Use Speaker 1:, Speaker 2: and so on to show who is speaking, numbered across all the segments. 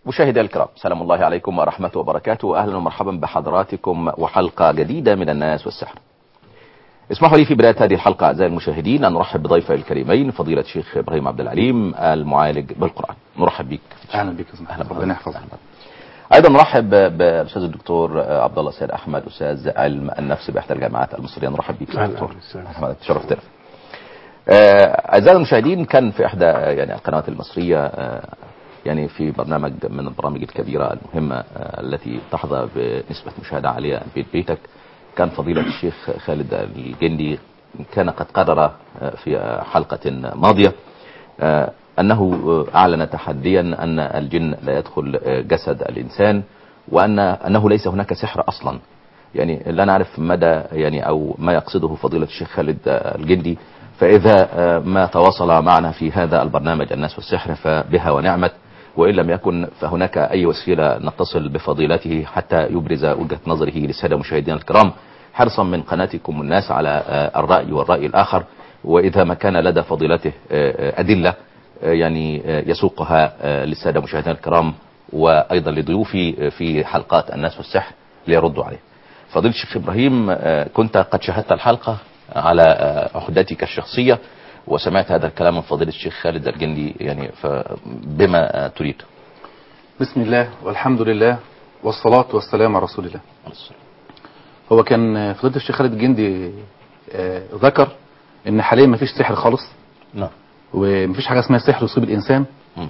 Speaker 1: مشاهدي الكرام سلام الله عليكم ورحمة وبركاته أهلا ومرحبا بحضراتكم وحلقة جديدة من الناس والسحر اسمحوا لي في بداية هذه الحلقة أعزائي المشاهدين أن نرحب بضيفي الكريمين فضيلة الشيخ إبراهيم عبد العليم المعالج بالقرآن نرحب بك
Speaker 2: اهلا بك يا
Speaker 1: أهلا
Speaker 2: ربنا يحفظك
Speaker 1: أيضا نرحب بالأستاذ الدكتور عبد الله سيد أحمد أستاذ علم النفس بإحدى الجامعات المصرية نرحب بك يا
Speaker 3: أهلا
Speaker 1: دكتور
Speaker 3: وسهلا.
Speaker 1: أحمد تشرفتنا آه، أعزائي المشاهدين كان في إحدى آه، يعني القنوات المصرية آه، يعني في برنامج من البرامج الكبيرة المهمة آه، التي تحظى بنسبة مشاهدة عالية بيت بيتك كان فضيلة الشيخ خالد الجندي كان قد قرر آه، في آه، حلقة ماضية آه، أنه آه، أعلن تحديا أن الجن لا يدخل آه، جسد الإنسان وأن أنه ليس هناك سحر أصلا يعني لا نعرف مدى يعني أو ما يقصده فضيلة الشيخ خالد آه، الجندي فإذا آه، ما تواصل معنا في هذا البرنامج الناس والسحر فبها ونعمت وإن لم يكن فهناك أي وسيلة نتصل بفضيلته حتى يبرز وجهة نظره للسادة مشاهدينا الكرام حرصا من قناتكم الناس على آه، الرأي والرأي الآخر وإذا ما كان لدى فضيلته آه، آه، أدلة آه، يعني آه، يسوقها آه، للسادة مشاهدينا الكرام وأيضا لضيوفي آه، في حلقات الناس والسحر ليردوا عليه فضيلة الشيخ إبراهيم آه، كنت قد شاهدت الحلقة على آه، عهدتك الشخصية وسمعت هذا الكلام من فضيلة الشيخ خالد الجندي يعني فبما آه، تريد
Speaker 2: بسم الله والحمد لله والصلاة والسلام على رسول الله هو كان فضيلة الشيخ خالد الجندي آه، ذكر ان حاليا مفيش سحر خالص
Speaker 1: نعم
Speaker 2: ومفيش حاجة اسمها سحر يصيب الانسان
Speaker 1: مم.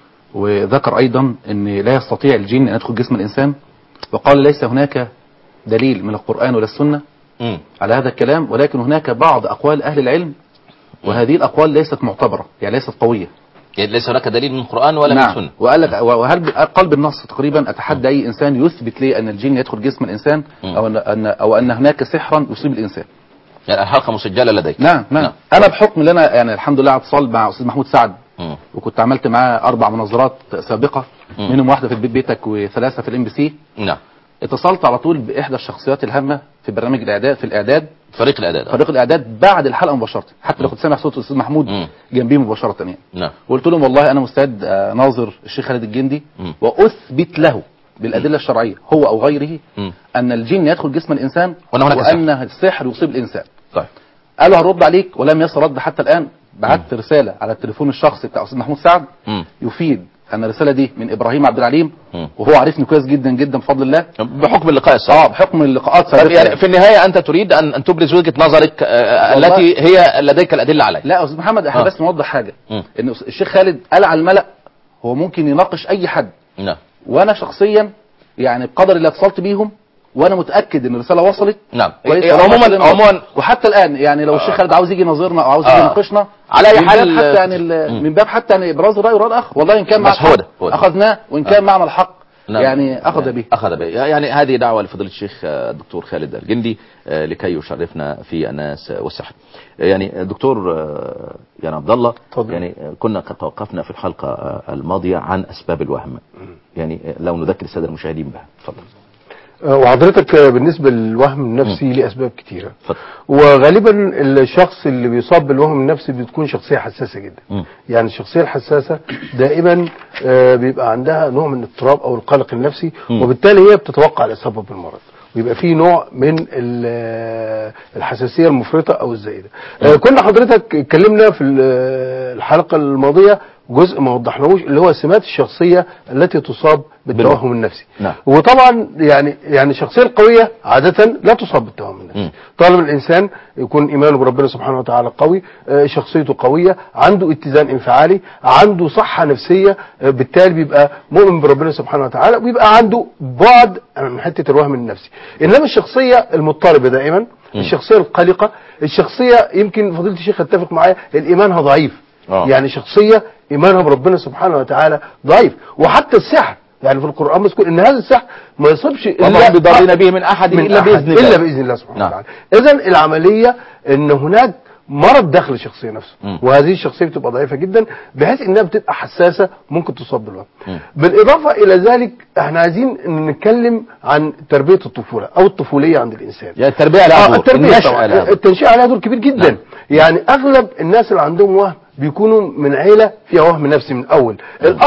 Speaker 2: وذكر ايضا ان لا يستطيع الجن ان يدخل جسم الانسان وقال ليس هناك دليل من القرآن ولا السنة
Speaker 1: مم.
Speaker 2: على هذا الكلام ولكن هناك بعض اقوال اهل العلم وهذه الاقوال ليست معتبرة يعني ليست قوية
Speaker 1: يعني ليس هناك دليل من القرآن ولا من
Speaker 2: نعم
Speaker 1: السنة
Speaker 2: وقال لك وهل قال بالنص تقريبا اتحدى اي انسان يثبت لي ان الجن يدخل جسم الانسان
Speaker 1: مم.
Speaker 2: او ان أن- او ان هناك سحرا يصيب الانسان
Speaker 1: يعني الحلقة مسجلة لديك
Speaker 2: نعم نعم انا بحكم ان انا يعني الحمد لله على اتصال مع استاذ محمود سعد
Speaker 1: مم.
Speaker 2: وكنت عملت معاه اربع مناظرات سابقه
Speaker 1: مم.
Speaker 2: منهم واحده في البيت بيتك وثلاثه في الام بي سي
Speaker 1: نعم
Speaker 2: اتصلت على طول باحدى الشخصيات الهامه في برنامج الاعداد في الاعداد
Speaker 1: فريق الإعداد
Speaker 2: فريق الاعداد بعد الحلقه مباشره حتى لو كنت سامع صوت الاستاذ محمود
Speaker 1: مم.
Speaker 2: جنبيه مباشره يعني
Speaker 1: نعم
Speaker 2: وقلت لهم والله انا مستعد آه، ناظر الشيخ خالد الجندي
Speaker 1: مم.
Speaker 2: واثبت له بالادله الشرعيه هو او غيره
Speaker 1: مم.
Speaker 2: ان الجن يدخل جسم الانسان
Speaker 1: وأن هناك
Speaker 2: وان السحر يصيب الانسان
Speaker 1: طيب
Speaker 2: قالوا هنرد عليك ولم يصل رد حتى الان بعت رساله على التليفون الشخصي بتاع استاذ محمود سعد
Speaker 1: مم.
Speaker 2: يفيد ان الرساله دي من ابراهيم عبد العليم
Speaker 1: مم.
Speaker 2: وهو عارفني كويس جدا جدا بفضل الله
Speaker 1: بحكم اللقاء السابق
Speaker 2: اه بحكم اللقاءات
Speaker 1: طيب
Speaker 2: سابقا
Speaker 1: يعني في النهاية أنت تريد أن أن تبرز وجهة نظرك آه،
Speaker 2: والله-
Speaker 1: التي هي لديك الأدلة عليها
Speaker 2: لا يا استاذ محمد احنا
Speaker 1: آه.
Speaker 2: بس نوضح حاجه
Speaker 1: مم.
Speaker 2: ان الشيخ خالد قال على الملا هو ممكن يناقش اي حد
Speaker 1: نعم
Speaker 2: وانا شخصيا يعني بقدر اللي اتصلت بيهم وانا متاكد ان الرساله وصلت
Speaker 1: نعم
Speaker 2: كويس
Speaker 1: إيه،
Speaker 2: ولو
Speaker 1: عموما
Speaker 2: وصلنا-
Speaker 1: عموما
Speaker 2: وحتى الان يعني لو الشيخ خالد عاوز يجي يناظرنا او عاوز
Speaker 1: آه.
Speaker 2: يجي يناقشنا
Speaker 1: على أي
Speaker 2: من
Speaker 1: حال-
Speaker 2: باب حتى يعني ال-
Speaker 1: مم.
Speaker 2: من باب حتى يعني ابراز الراي وراء الاخر والله ان كان
Speaker 1: بس
Speaker 2: مع
Speaker 1: هو
Speaker 2: الحق
Speaker 1: ده، هو ده.
Speaker 2: اخذناه وان كان معنا الحق
Speaker 1: نعم.
Speaker 2: يعني اخذ به
Speaker 1: أخذ به يعني هذه دعوة لفضيلة الشيخ آه، الدكتور خالد الجندي آه، لكي يشرفنا في الناس آه، والسحر آه، يعني دكتور آه، يعني عبد الله
Speaker 3: اتفضل.
Speaker 1: يعني آه، كنا قد توقفنا في الحلقة آه، الماضية عن أسباب الوهم يعني آه، لو نذكر السادة المشاهدين بها تفضل
Speaker 3: آه، وحضرتك آه، بالنسبة للوهم النفسي ليه أسباب كتيرة
Speaker 1: اتفضل
Speaker 3: وغالبا الشخص اللي بيصاب بالوهم النفسي بتكون شخصية حساسة جدا
Speaker 1: مم.
Speaker 3: يعني الشخصية الحساسة دائما آه، بيبقى عندها نوع من الاضطراب أو القلق النفسي
Speaker 1: مم.
Speaker 3: وبالتالي هي بتتوقع الإصابة بالمرض ويبقى في نوع من ال- آه، الحساسية المفرطة أو الزائدة آه، كنا حضرتك اتكلمنا في ال- آه، الحلقة الماضية جزء ما وضحناهوش اللي هو سمات الشخصية التي تصاب بالتوهم النفسي
Speaker 1: نعم.
Speaker 3: وطبعا يعني يعني الشخصيه القويه عاده لا تصاب بالتوهم النفسي
Speaker 1: مم.
Speaker 3: طالما الانسان يكون ايمانه بربنا سبحانه وتعالى قوي آه، شخصيته قويه عنده اتزان انفعالي عنده صحه نفسيه آه، بالتالي بيبقى مؤمن بربنا سبحانه وتعالى ويبقى عنده بعد من حته الوهم النفسي انما الشخصيه المضطربه دائما الشخصيه القلقه الشخصيه يمكن فضيله الشيخ يتفق معايا الايمانها ضعيف
Speaker 1: آه.
Speaker 3: يعني شخصيه ايمانها بربنا سبحانه وتعالى ضعيف وحتى السحر يعني في القران مذكور ان هذا السحر ما يصيبش
Speaker 1: وما بضارين به من أحد
Speaker 3: من
Speaker 1: إلا
Speaker 3: أحد
Speaker 1: بإذن الله
Speaker 3: الا باذن الله سبحانه
Speaker 1: نعم.
Speaker 3: وتعالى اذا العمليه ان هناك مرض داخل الشخصيه نفسه
Speaker 1: مم.
Speaker 3: وهذه الشخصيه بتبقى ضعيفه جدا بحيث انها بتبقى حساسه ممكن تصاب بالوهم
Speaker 1: مم.
Speaker 3: بالاضافه الى ذلك احنا عايزين نتكلم عن تربيه الطفوله او الطفوليه عند الانسان
Speaker 1: يعني التربية لها
Speaker 3: آه،
Speaker 1: دور
Speaker 3: التربيه
Speaker 1: النشأة
Speaker 3: طبعا
Speaker 1: لها دور.
Speaker 3: التنشئه عليها دور كبير جدا
Speaker 1: نعم.
Speaker 3: يعني اغلب الناس اللي عندهم وهم بيكونوا من عيله فيها وهم نفسي من الاول الاب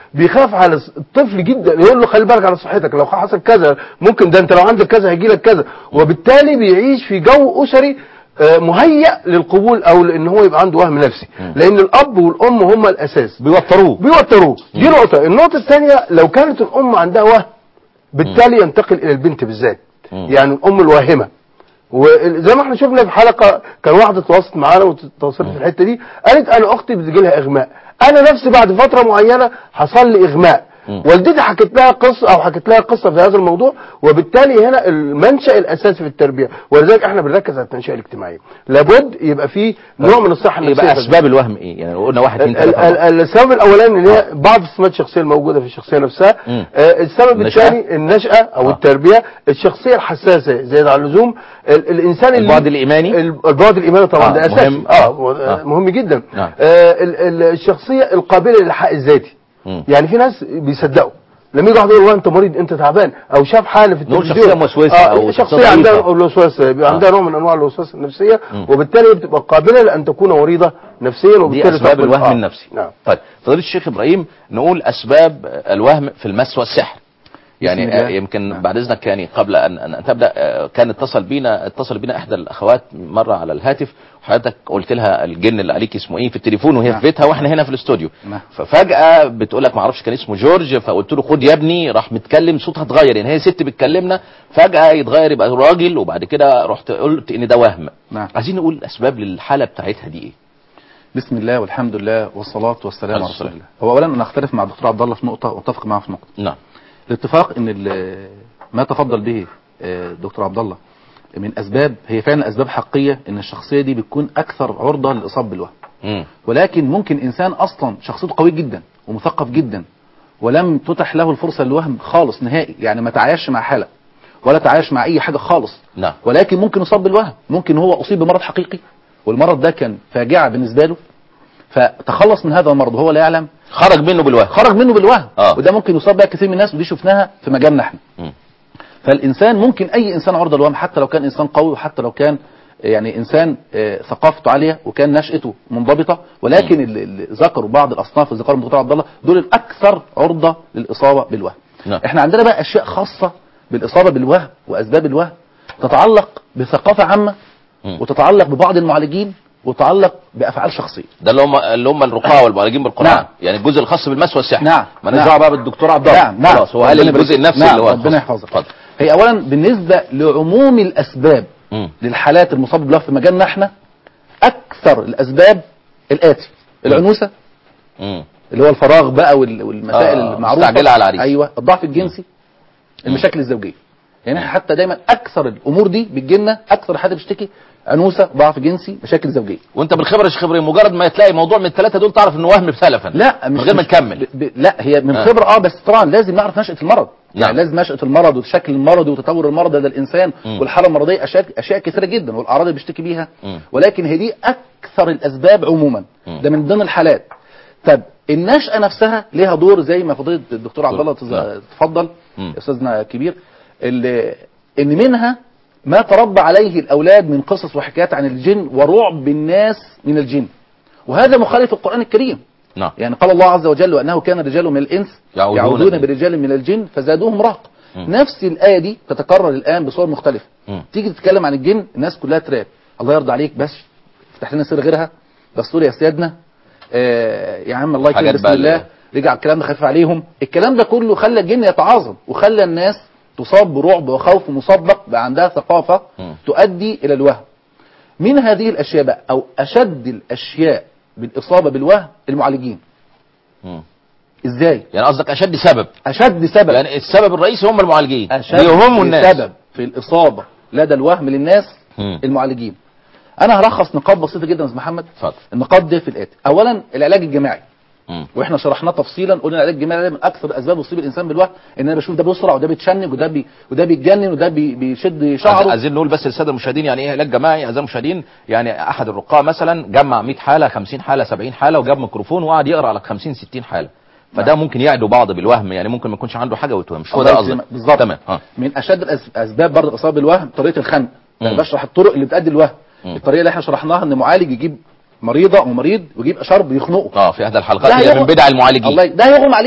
Speaker 3: بيخاف على الس- الطفل جدا يقول له خلي بالك على صحتك لو حصل كذا ممكن ده انت لو عندك كذا هيجي لك كذا وبالتالي بيعيش في جو اسري آه، مهيأ للقبول او لان هو يبقى عنده وهم نفسي لان الاب والام هم الاساس
Speaker 1: بيوتروه
Speaker 3: بيوتروه دي نقطة النقطة الثانية لو كانت الأم عندها وهم بالتالي ينتقل إلى البنت بالذات
Speaker 1: مم.
Speaker 3: يعني الأم الواهمة وزي ما احنا شفنا في حلقة كان واحدة تواصلت معانا وتواصلت في الحتة دي قالت أنا أختي بتجي لها إغماء أنا نفسي بعد فترة معينة حصل لي إغماء
Speaker 1: مم.
Speaker 3: والدتي حكت لها قصة أو حكت لها قصة في هذا الموضوع وبالتالي هنا المنشأ الأساسي في التربية ولذلك احنا بنركز على التنشئة الاجتماعية لابد يبقى في نوع من الصحة النفسية
Speaker 1: يبقى
Speaker 3: في
Speaker 1: اسباب الوهم ايه يعني لو قلنا واحد اثنين
Speaker 3: ال-
Speaker 1: ثلاثه
Speaker 3: ال-
Speaker 1: أربعة.
Speaker 3: ال- السبب الاولاني ان هي بعض السمات الشخصيه الموجوده في الشخصيه نفسها
Speaker 1: مم.
Speaker 3: آه، السبب
Speaker 1: النشأة؟
Speaker 3: الثاني النشاه او
Speaker 1: آه.
Speaker 3: التربيه الشخصيه الحساسه زياده عن اللزوم ال- الانسان اللي
Speaker 1: البعد الإيماني؟
Speaker 3: ال- البعد الايماني طبعا
Speaker 1: آه،
Speaker 3: ده اساسي
Speaker 1: مهم.
Speaker 3: اه هو-
Speaker 1: آه.
Speaker 3: آه، مهم جدا
Speaker 1: نعم.
Speaker 3: آه، ال- ال- الشخصيه القابله للحق الذاتي
Speaker 1: مم.
Speaker 3: يعني في ناس بيصدقوا لما يجي واحد يقول والله انت مريض انت تعبان او شاف حاله في
Speaker 1: نقول
Speaker 3: التلفزيون
Speaker 1: شخصية موسوسة
Speaker 3: آه
Speaker 1: أو
Speaker 3: شخصيه
Speaker 1: شخصية
Speaker 3: عندها
Speaker 1: ضعيفة.
Speaker 3: الوسواس بيبقى
Speaker 1: آه.
Speaker 3: عندها نوع من انواع الوسواس النفسيه
Speaker 1: مم.
Speaker 3: وبالتالي بتبقى قابله لان تكون مريضه نفسيا
Speaker 1: دي
Speaker 3: وبالتالي
Speaker 1: اسباب
Speaker 3: تقبل-
Speaker 1: الوهم
Speaker 3: آه.
Speaker 1: النفسي
Speaker 3: نعم
Speaker 1: طيب فضيله الشيخ ابراهيم نقول اسباب الوهم في المس والسحر يعني
Speaker 2: بسم الله.
Speaker 1: آه، يمكن
Speaker 2: نعم.
Speaker 1: بعد اذنك يعني قبل ان ان تبدا آه، كان اتصل بينا اتصل بينا احدى الاخوات مره على الهاتف وحضرتك قلت لها الجن اللي عليك اسمه ايه في التليفون وهي
Speaker 2: نعم.
Speaker 1: في بيتها واحنا هنا في الاستوديو
Speaker 2: نعم.
Speaker 1: ففجاه بتقول لك ما اعرفش كان اسمه جورج فقلت له خد يا ابني راح متكلم صوتها اتغير يعني هي ست بتكلمنا فجاه يتغير يبقى راجل وبعد كده رحت قلت ان ده وهم
Speaker 2: نعم.
Speaker 1: عايزين نقول الاسباب للحاله بتاعتها دي ايه
Speaker 2: بسم الله والحمد لله والصلاة والسلام
Speaker 1: عليه
Speaker 2: على رسول
Speaker 1: الصلاة.
Speaker 2: الله هو أولا أنا أختلف مع الدكتور عبد الله في نقطة وأتفق معه في نقطة
Speaker 1: نعم
Speaker 2: الاتفاق ان ال- ما تفضل به آه، دكتور عبد الله من اسباب هي فعلا اسباب حقيقيه ان الشخصيه دي بتكون اكثر عرضه للاصابه بالوهم
Speaker 1: مم.
Speaker 2: ولكن ممكن انسان اصلا شخصيته قوي جدا ومثقف جدا ولم تتح له الفرصه للوهم خالص نهائي يعني ما تعايش مع حاله ولا تعايش مع اي حاجه خالص
Speaker 1: نعم
Speaker 2: ولكن ممكن يصاب بالوهم ممكن هو اصيب بمرض حقيقي والمرض ده كان فاجعه بالنسبه له فتخلص من هذا المرض وهو لا يعلم
Speaker 1: خرج منه بالوهم
Speaker 2: خرج منه بالوهم
Speaker 1: آه.
Speaker 2: وده ممكن يصاب بها كثير من الناس ودي شفناها في مجالنا احنا
Speaker 1: مم.
Speaker 2: فالانسان ممكن اي انسان عرضه للوهم حتى لو كان انسان قوي وحتى لو كان يعني انسان آه، ثقافته عاليه وكان نشأته منضبطه ولكن اللي اللي ذكروا بعض الاصناف اللي ذكرهم الدكتور عبد الله دول الاكثر عرضه للاصابه بالوهم
Speaker 1: نعم.
Speaker 2: احنا عندنا بقى اشياء خاصه بالاصابه بالوهم واسباب الوهم تتعلق بثقافه عامه
Speaker 1: مم.
Speaker 2: وتتعلق ببعض المعالجين وتتعلق بافعال شخصيه
Speaker 1: ده اللي هم اللي هم الرقاة والمعالجين بالقرآن
Speaker 2: نعم.
Speaker 1: يعني الجزء الخاص بالمس والسحر
Speaker 2: نعم.
Speaker 1: ما
Speaker 2: نعم.
Speaker 1: دعوه بقى بالدكتور عبد الله
Speaker 2: نعم نعم
Speaker 1: خلاص هو قال
Speaker 2: ربنا
Speaker 1: الجزء
Speaker 2: يبارك-
Speaker 1: النفسي
Speaker 2: نعم
Speaker 1: اللي هو
Speaker 2: ربنا
Speaker 1: الخاص.
Speaker 2: يحفظك
Speaker 1: اتفضل
Speaker 2: هي اولا بالنسبه لعموم الاسباب
Speaker 1: مم.
Speaker 2: للحالات المصابه بالوهم في مجالنا احنا اكثر الاسباب الاتي العنوسه
Speaker 1: مم.
Speaker 2: اللي هو الفراغ بقى وال- والمسائل
Speaker 1: آه،
Speaker 2: المعروفه
Speaker 1: مستعجلة على العريس.
Speaker 2: ايوه الضعف الجنسي المشاكل الزوجيه يعني احنا حتى دايما اكثر الامور دي بتجيلنا اكثر حد بيشتكي عنوسه ضعف جنسي مشاكل زوجيه
Speaker 1: وانت بالخبره يا شيخ ابراهيم مجرد ما تلاقي موضوع من الثلاثه دول تعرف انه وهم بسلفا
Speaker 2: لا
Speaker 1: من
Speaker 2: مش
Speaker 1: غير ما
Speaker 2: مش-
Speaker 1: نكمل
Speaker 2: ب... ب... لا هي من
Speaker 1: آه.
Speaker 2: خبره اه بس طبعا لازم نعرف نشاه المرض
Speaker 1: نعم.
Speaker 2: يعني لازم نشاه المرض وشكل المرض وتطور المرض ده الانسان
Speaker 1: مم.
Speaker 2: والحاله المرضيه اشياء اشياء كثيره جدا والاعراض اللي بيشتكي بيها
Speaker 1: مم.
Speaker 2: ولكن هي دي اكثر الاسباب عموما
Speaker 1: مم.
Speaker 2: ده من ضمن الحالات طب النشأة نفسها ليها دور زي ما فضيلة الدكتور عبد الله تز-
Speaker 1: نعم.
Speaker 2: تفضل
Speaker 1: مم.
Speaker 2: استاذنا كبير اللي ان منها ما تربى عليه الاولاد من قصص وحكايات عن الجن ورعب الناس من الجن وهذا مخالف القرآن الكريم
Speaker 1: نعم
Speaker 2: يعني قال الله عز وجل وانه كان رجال من الانس
Speaker 1: يعوذون
Speaker 2: يعوذون
Speaker 1: به.
Speaker 2: برجال من الجن فزادوهم رهق
Speaker 1: مم.
Speaker 2: نفس الايه دي تتكرر الان بصور مختلفه
Speaker 1: مم.
Speaker 2: تيجي تتكلم عن الجن الناس كلها تراب الله يرضى عليك بس افتح لنا سر غيرها دستور يا سيادنا آه يا عم الله يكرم
Speaker 1: حاجات
Speaker 2: بسم
Speaker 1: بقى
Speaker 2: الله
Speaker 1: اللي-
Speaker 2: رجع الكلام ده خفيف عليهم الكلام ده كله خلى الجن يتعاظم وخلى الناس تصاب برعب وخوف مسبق بقى عندها ثقافه
Speaker 1: مم.
Speaker 2: تؤدي الى الوهم من هذه الاشياء بقى او اشد الاشياء بالاصابه بالوهم المعالجين
Speaker 1: مم.
Speaker 2: ازاي
Speaker 1: يعني قصدك اشد سبب
Speaker 2: اشد سبب
Speaker 1: يعني السبب الرئيسي هم المعالجين
Speaker 2: اشد
Speaker 1: بيهموا الناس
Speaker 2: سبب في الاصابه لدى الوهم للناس
Speaker 1: مم.
Speaker 2: المعالجين انا هلخص نقاط بسيطه جدا يا استاذ محمد
Speaker 1: اتفضل
Speaker 2: النقاط دي في الاتي اولا العلاج الجماعي
Speaker 1: مم.
Speaker 2: واحنا شرحناه تفصيلا قلنا العلاج الجماعي ده من اكثر اسباب يصيب الانسان بالوهم ان انا بشوف ده بيسرع وده بيتشنج وده بي وده بيتجنن وده بي بيشد شعره
Speaker 1: عايزين نقول بس للساده المشاهدين يعني ايه علاج جماعي اعزائي المشاهدين يعني احد الرقاة مثلا جمع 100 حاله 50 حاله 70 حاله وجاب ميكروفون وقعد يقرا على 50 60 حاله فده ممكن يعدوا بعض بالوهم يعني ممكن ما يكونش عنده حاجه ويتوهم مش هو ده
Speaker 2: الله
Speaker 1: قصدك
Speaker 2: يسلمك. بالظبط
Speaker 1: تمام اه
Speaker 2: من اشد الاسباب برضه الاصابه بالوهم طريقه الخنق انا
Speaker 1: مم.
Speaker 2: بشرح الطرق اللي بتؤدي الوهم
Speaker 1: مم.
Speaker 2: الطريقه اللي احنا شرحناها ان معالج يجيب مريضه ومريض ويجيب اشار بيخنقه
Speaker 1: اه في احدى الحلقات
Speaker 2: ده
Speaker 1: هي من
Speaker 2: هيغم-
Speaker 1: بدع المعالجين
Speaker 2: الله ي- ده هيغم عليه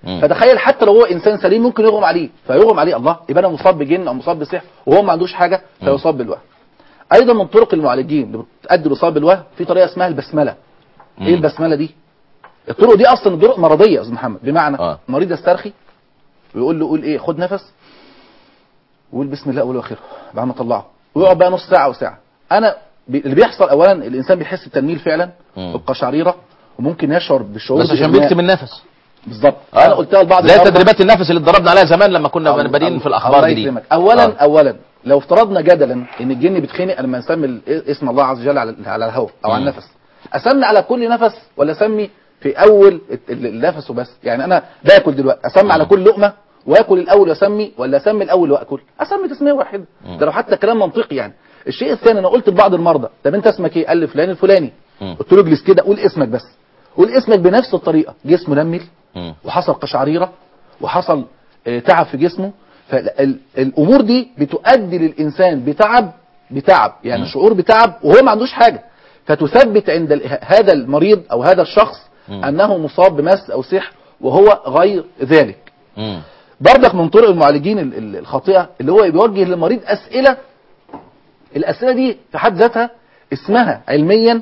Speaker 1: مم.
Speaker 2: فتخيل حتى لو هو انسان سليم ممكن يغم عليه فيغم عليه الله يبقى انا مصاب بجن او مصاب بسحر وهو ما عندوش حاجه فيصاب بالوهم ايضا من طرق المعالجين اللي بتؤدي لاصابه بالوهم في طريقه اسمها البسمله ايه البسمله دي الطرق دي اصلا طرق مرضيه يا استاذ محمد بمعنى
Speaker 1: آه.
Speaker 2: مريض يسترخي ويقول له قول ايه خد نفس وقول بسم الله اول واخره بعد ما طلعه ويقعد بقى نص ساعه او ساعه انا بي- اللي بيحصل اولا الانسان بيحس بتنميل فعلا
Speaker 1: مم.
Speaker 2: بالقشعريره وممكن يشعر بالشعور
Speaker 1: بس عشان
Speaker 2: بالإغماء.
Speaker 1: بيكتم النفس
Speaker 2: بالظبط
Speaker 1: آه.
Speaker 2: انا قلتها لبعض
Speaker 1: زي
Speaker 2: المرضى.
Speaker 1: تدريبات النفس اللي اتدربنا عليها زمان لما كنا
Speaker 2: الله-
Speaker 1: بادئين في
Speaker 2: الله
Speaker 1: الاخبار دي
Speaker 2: يكرمك. اولا
Speaker 1: آه.
Speaker 2: اولا لو افترضنا جدلا ان الجن بيتخنق لما نسمي ال- اسم الله عز وجل على على الهواء او على
Speaker 1: مم.
Speaker 2: النفس اسمي على كل نفس ولا اسمي في اول الت- ال- النفس وبس يعني انا باكل دلوقتي اسمي على كل لقمه واكل الاول واسمي ولا اسمي الاول واكل اسمي تسميه واحده ده لو حتى كلام منطقي يعني الشيء الثاني انا قلت لبعض المرضى طب انت اسمك ايه قال لي فلان الفلاني
Speaker 1: مم.
Speaker 2: قلت له اجلس كده قول اسمك بس قول اسمك بنفس الطريقه جسمه نمل
Speaker 1: مم.
Speaker 2: وحصل قشعريره وحصل آه، تعب في جسمه فالامور دي بتؤدي للانسان بتعب بتعب يعني
Speaker 1: مم.
Speaker 2: شعور بتعب وهو ما عندوش حاجه فتثبت عند ال- هذا المريض او هذا الشخص
Speaker 1: مم.
Speaker 2: انه مصاب بمس او سحر وهو غير ذلك
Speaker 1: مم.
Speaker 2: برضك من طرق المعالجين ال- ال- الخاطئه اللي هو بيوجه للمريض اسئله الاسئله دي في حد ذاتها اسمها علميا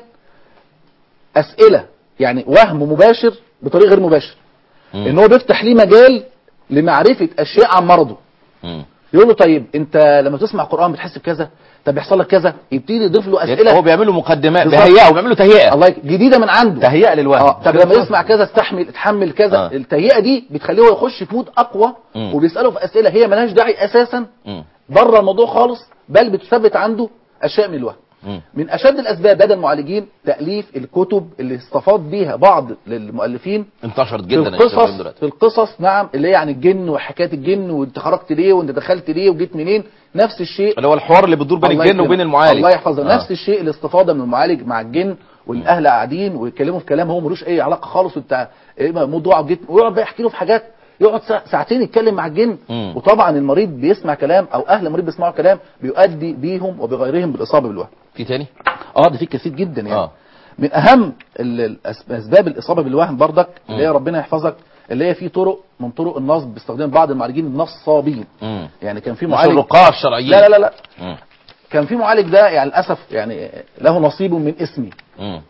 Speaker 2: اسئله يعني وهم مباشر بطريق غير مباشر
Speaker 1: مم.
Speaker 2: ان هو بيفتح ليه مجال لمعرفه اشياء عن مرضه
Speaker 1: مم.
Speaker 2: يقول له طيب انت لما تسمع قران بتحس بكذا طب بيحصل لك كذا يبتدي يضيف له
Speaker 1: يعني
Speaker 2: اسئله
Speaker 1: هو بيعملوا مقدمات
Speaker 2: بالظبط.
Speaker 1: بيهيئوا بيعملوا تهيئه
Speaker 2: الله يك- جديده من عنده
Speaker 1: تهيئه للوهم
Speaker 2: اه طب لما يسمع كذا استحمل اتحمل كذا
Speaker 1: آه.
Speaker 2: التهيئه دي بتخليه هو يخش في مود اقوى
Speaker 1: مم.
Speaker 2: وبيساله في اسئله هي ملهاش داعي اساسا
Speaker 1: مم.
Speaker 2: بره الموضوع خالص بل بتثبت عنده اشياء من الوهم
Speaker 1: مم.
Speaker 2: من اشد الاسباب لدى المعالجين تاليف الكتب اللي استفاض بيها بعض للمؤلفين
Speaker 1: انتشرت
Speaker 2: في
Speaker 1: جدا الشغل
Speaker 2: القصص
Speaker 1: دلوقتي.
Speaker 2: في القصص نعم اللي هي عن الجن وحكايه الجن وانت خرجت ليه وانت دخلت ليه وجيت منين نفس الشيء
Speaker 1: اللي هو الحوار اللي بتدور بين
Speaker 2: الله
Speaker 1: الجن
Speaker 2: يكرمك.
Speaker 1: وبين المعالج
Speaker 2: الله يحفظه
Speaker 1: آه.
Speaker 2: نفس الشيء الاستفاضه من المعالج مع الجن والاهل قاعدين ويتكلموا في كلام هو ملوش اي علاقه خالص وانت ايه موضوع وجيت ويقعد بقى يحكي له في حاجات يقعد ساع- ساعتين يتكلم مع الجن
Speaker 1: مم.
Speaker 2: وطبعا المريض بيسمع كلام او اهل المريض بيسمعوا كلام بيؤدي بيهم وبغيرهم بالاصابه بالوهم
Speaker 1: في تاني
Speaker 2: اه ده في كثير جدا يعني
Speaker 1: آه.
Speaker 2: من اهم ال- الأس- اسباب الاصابه بالوهم بردك اللي هي
Speaker 1: مم.
Speaker 2: ربنا يحفظك اللي هي في طرق من طرق النصب باستخدام بعض المعالجين النصابين
Speaker 1: مم.
Speaker 2: يعني كان في
Speaker 1: مش
Speaker 2: معالج
Speaker 1: الرقاة الشرعيين
Speaker 2: لا لا لا لا
Speaker 1: مم.
Speaker 2: كان في معالج ده يعني للاسف يعني له نصيب من اسمي
Speaker 1: مم.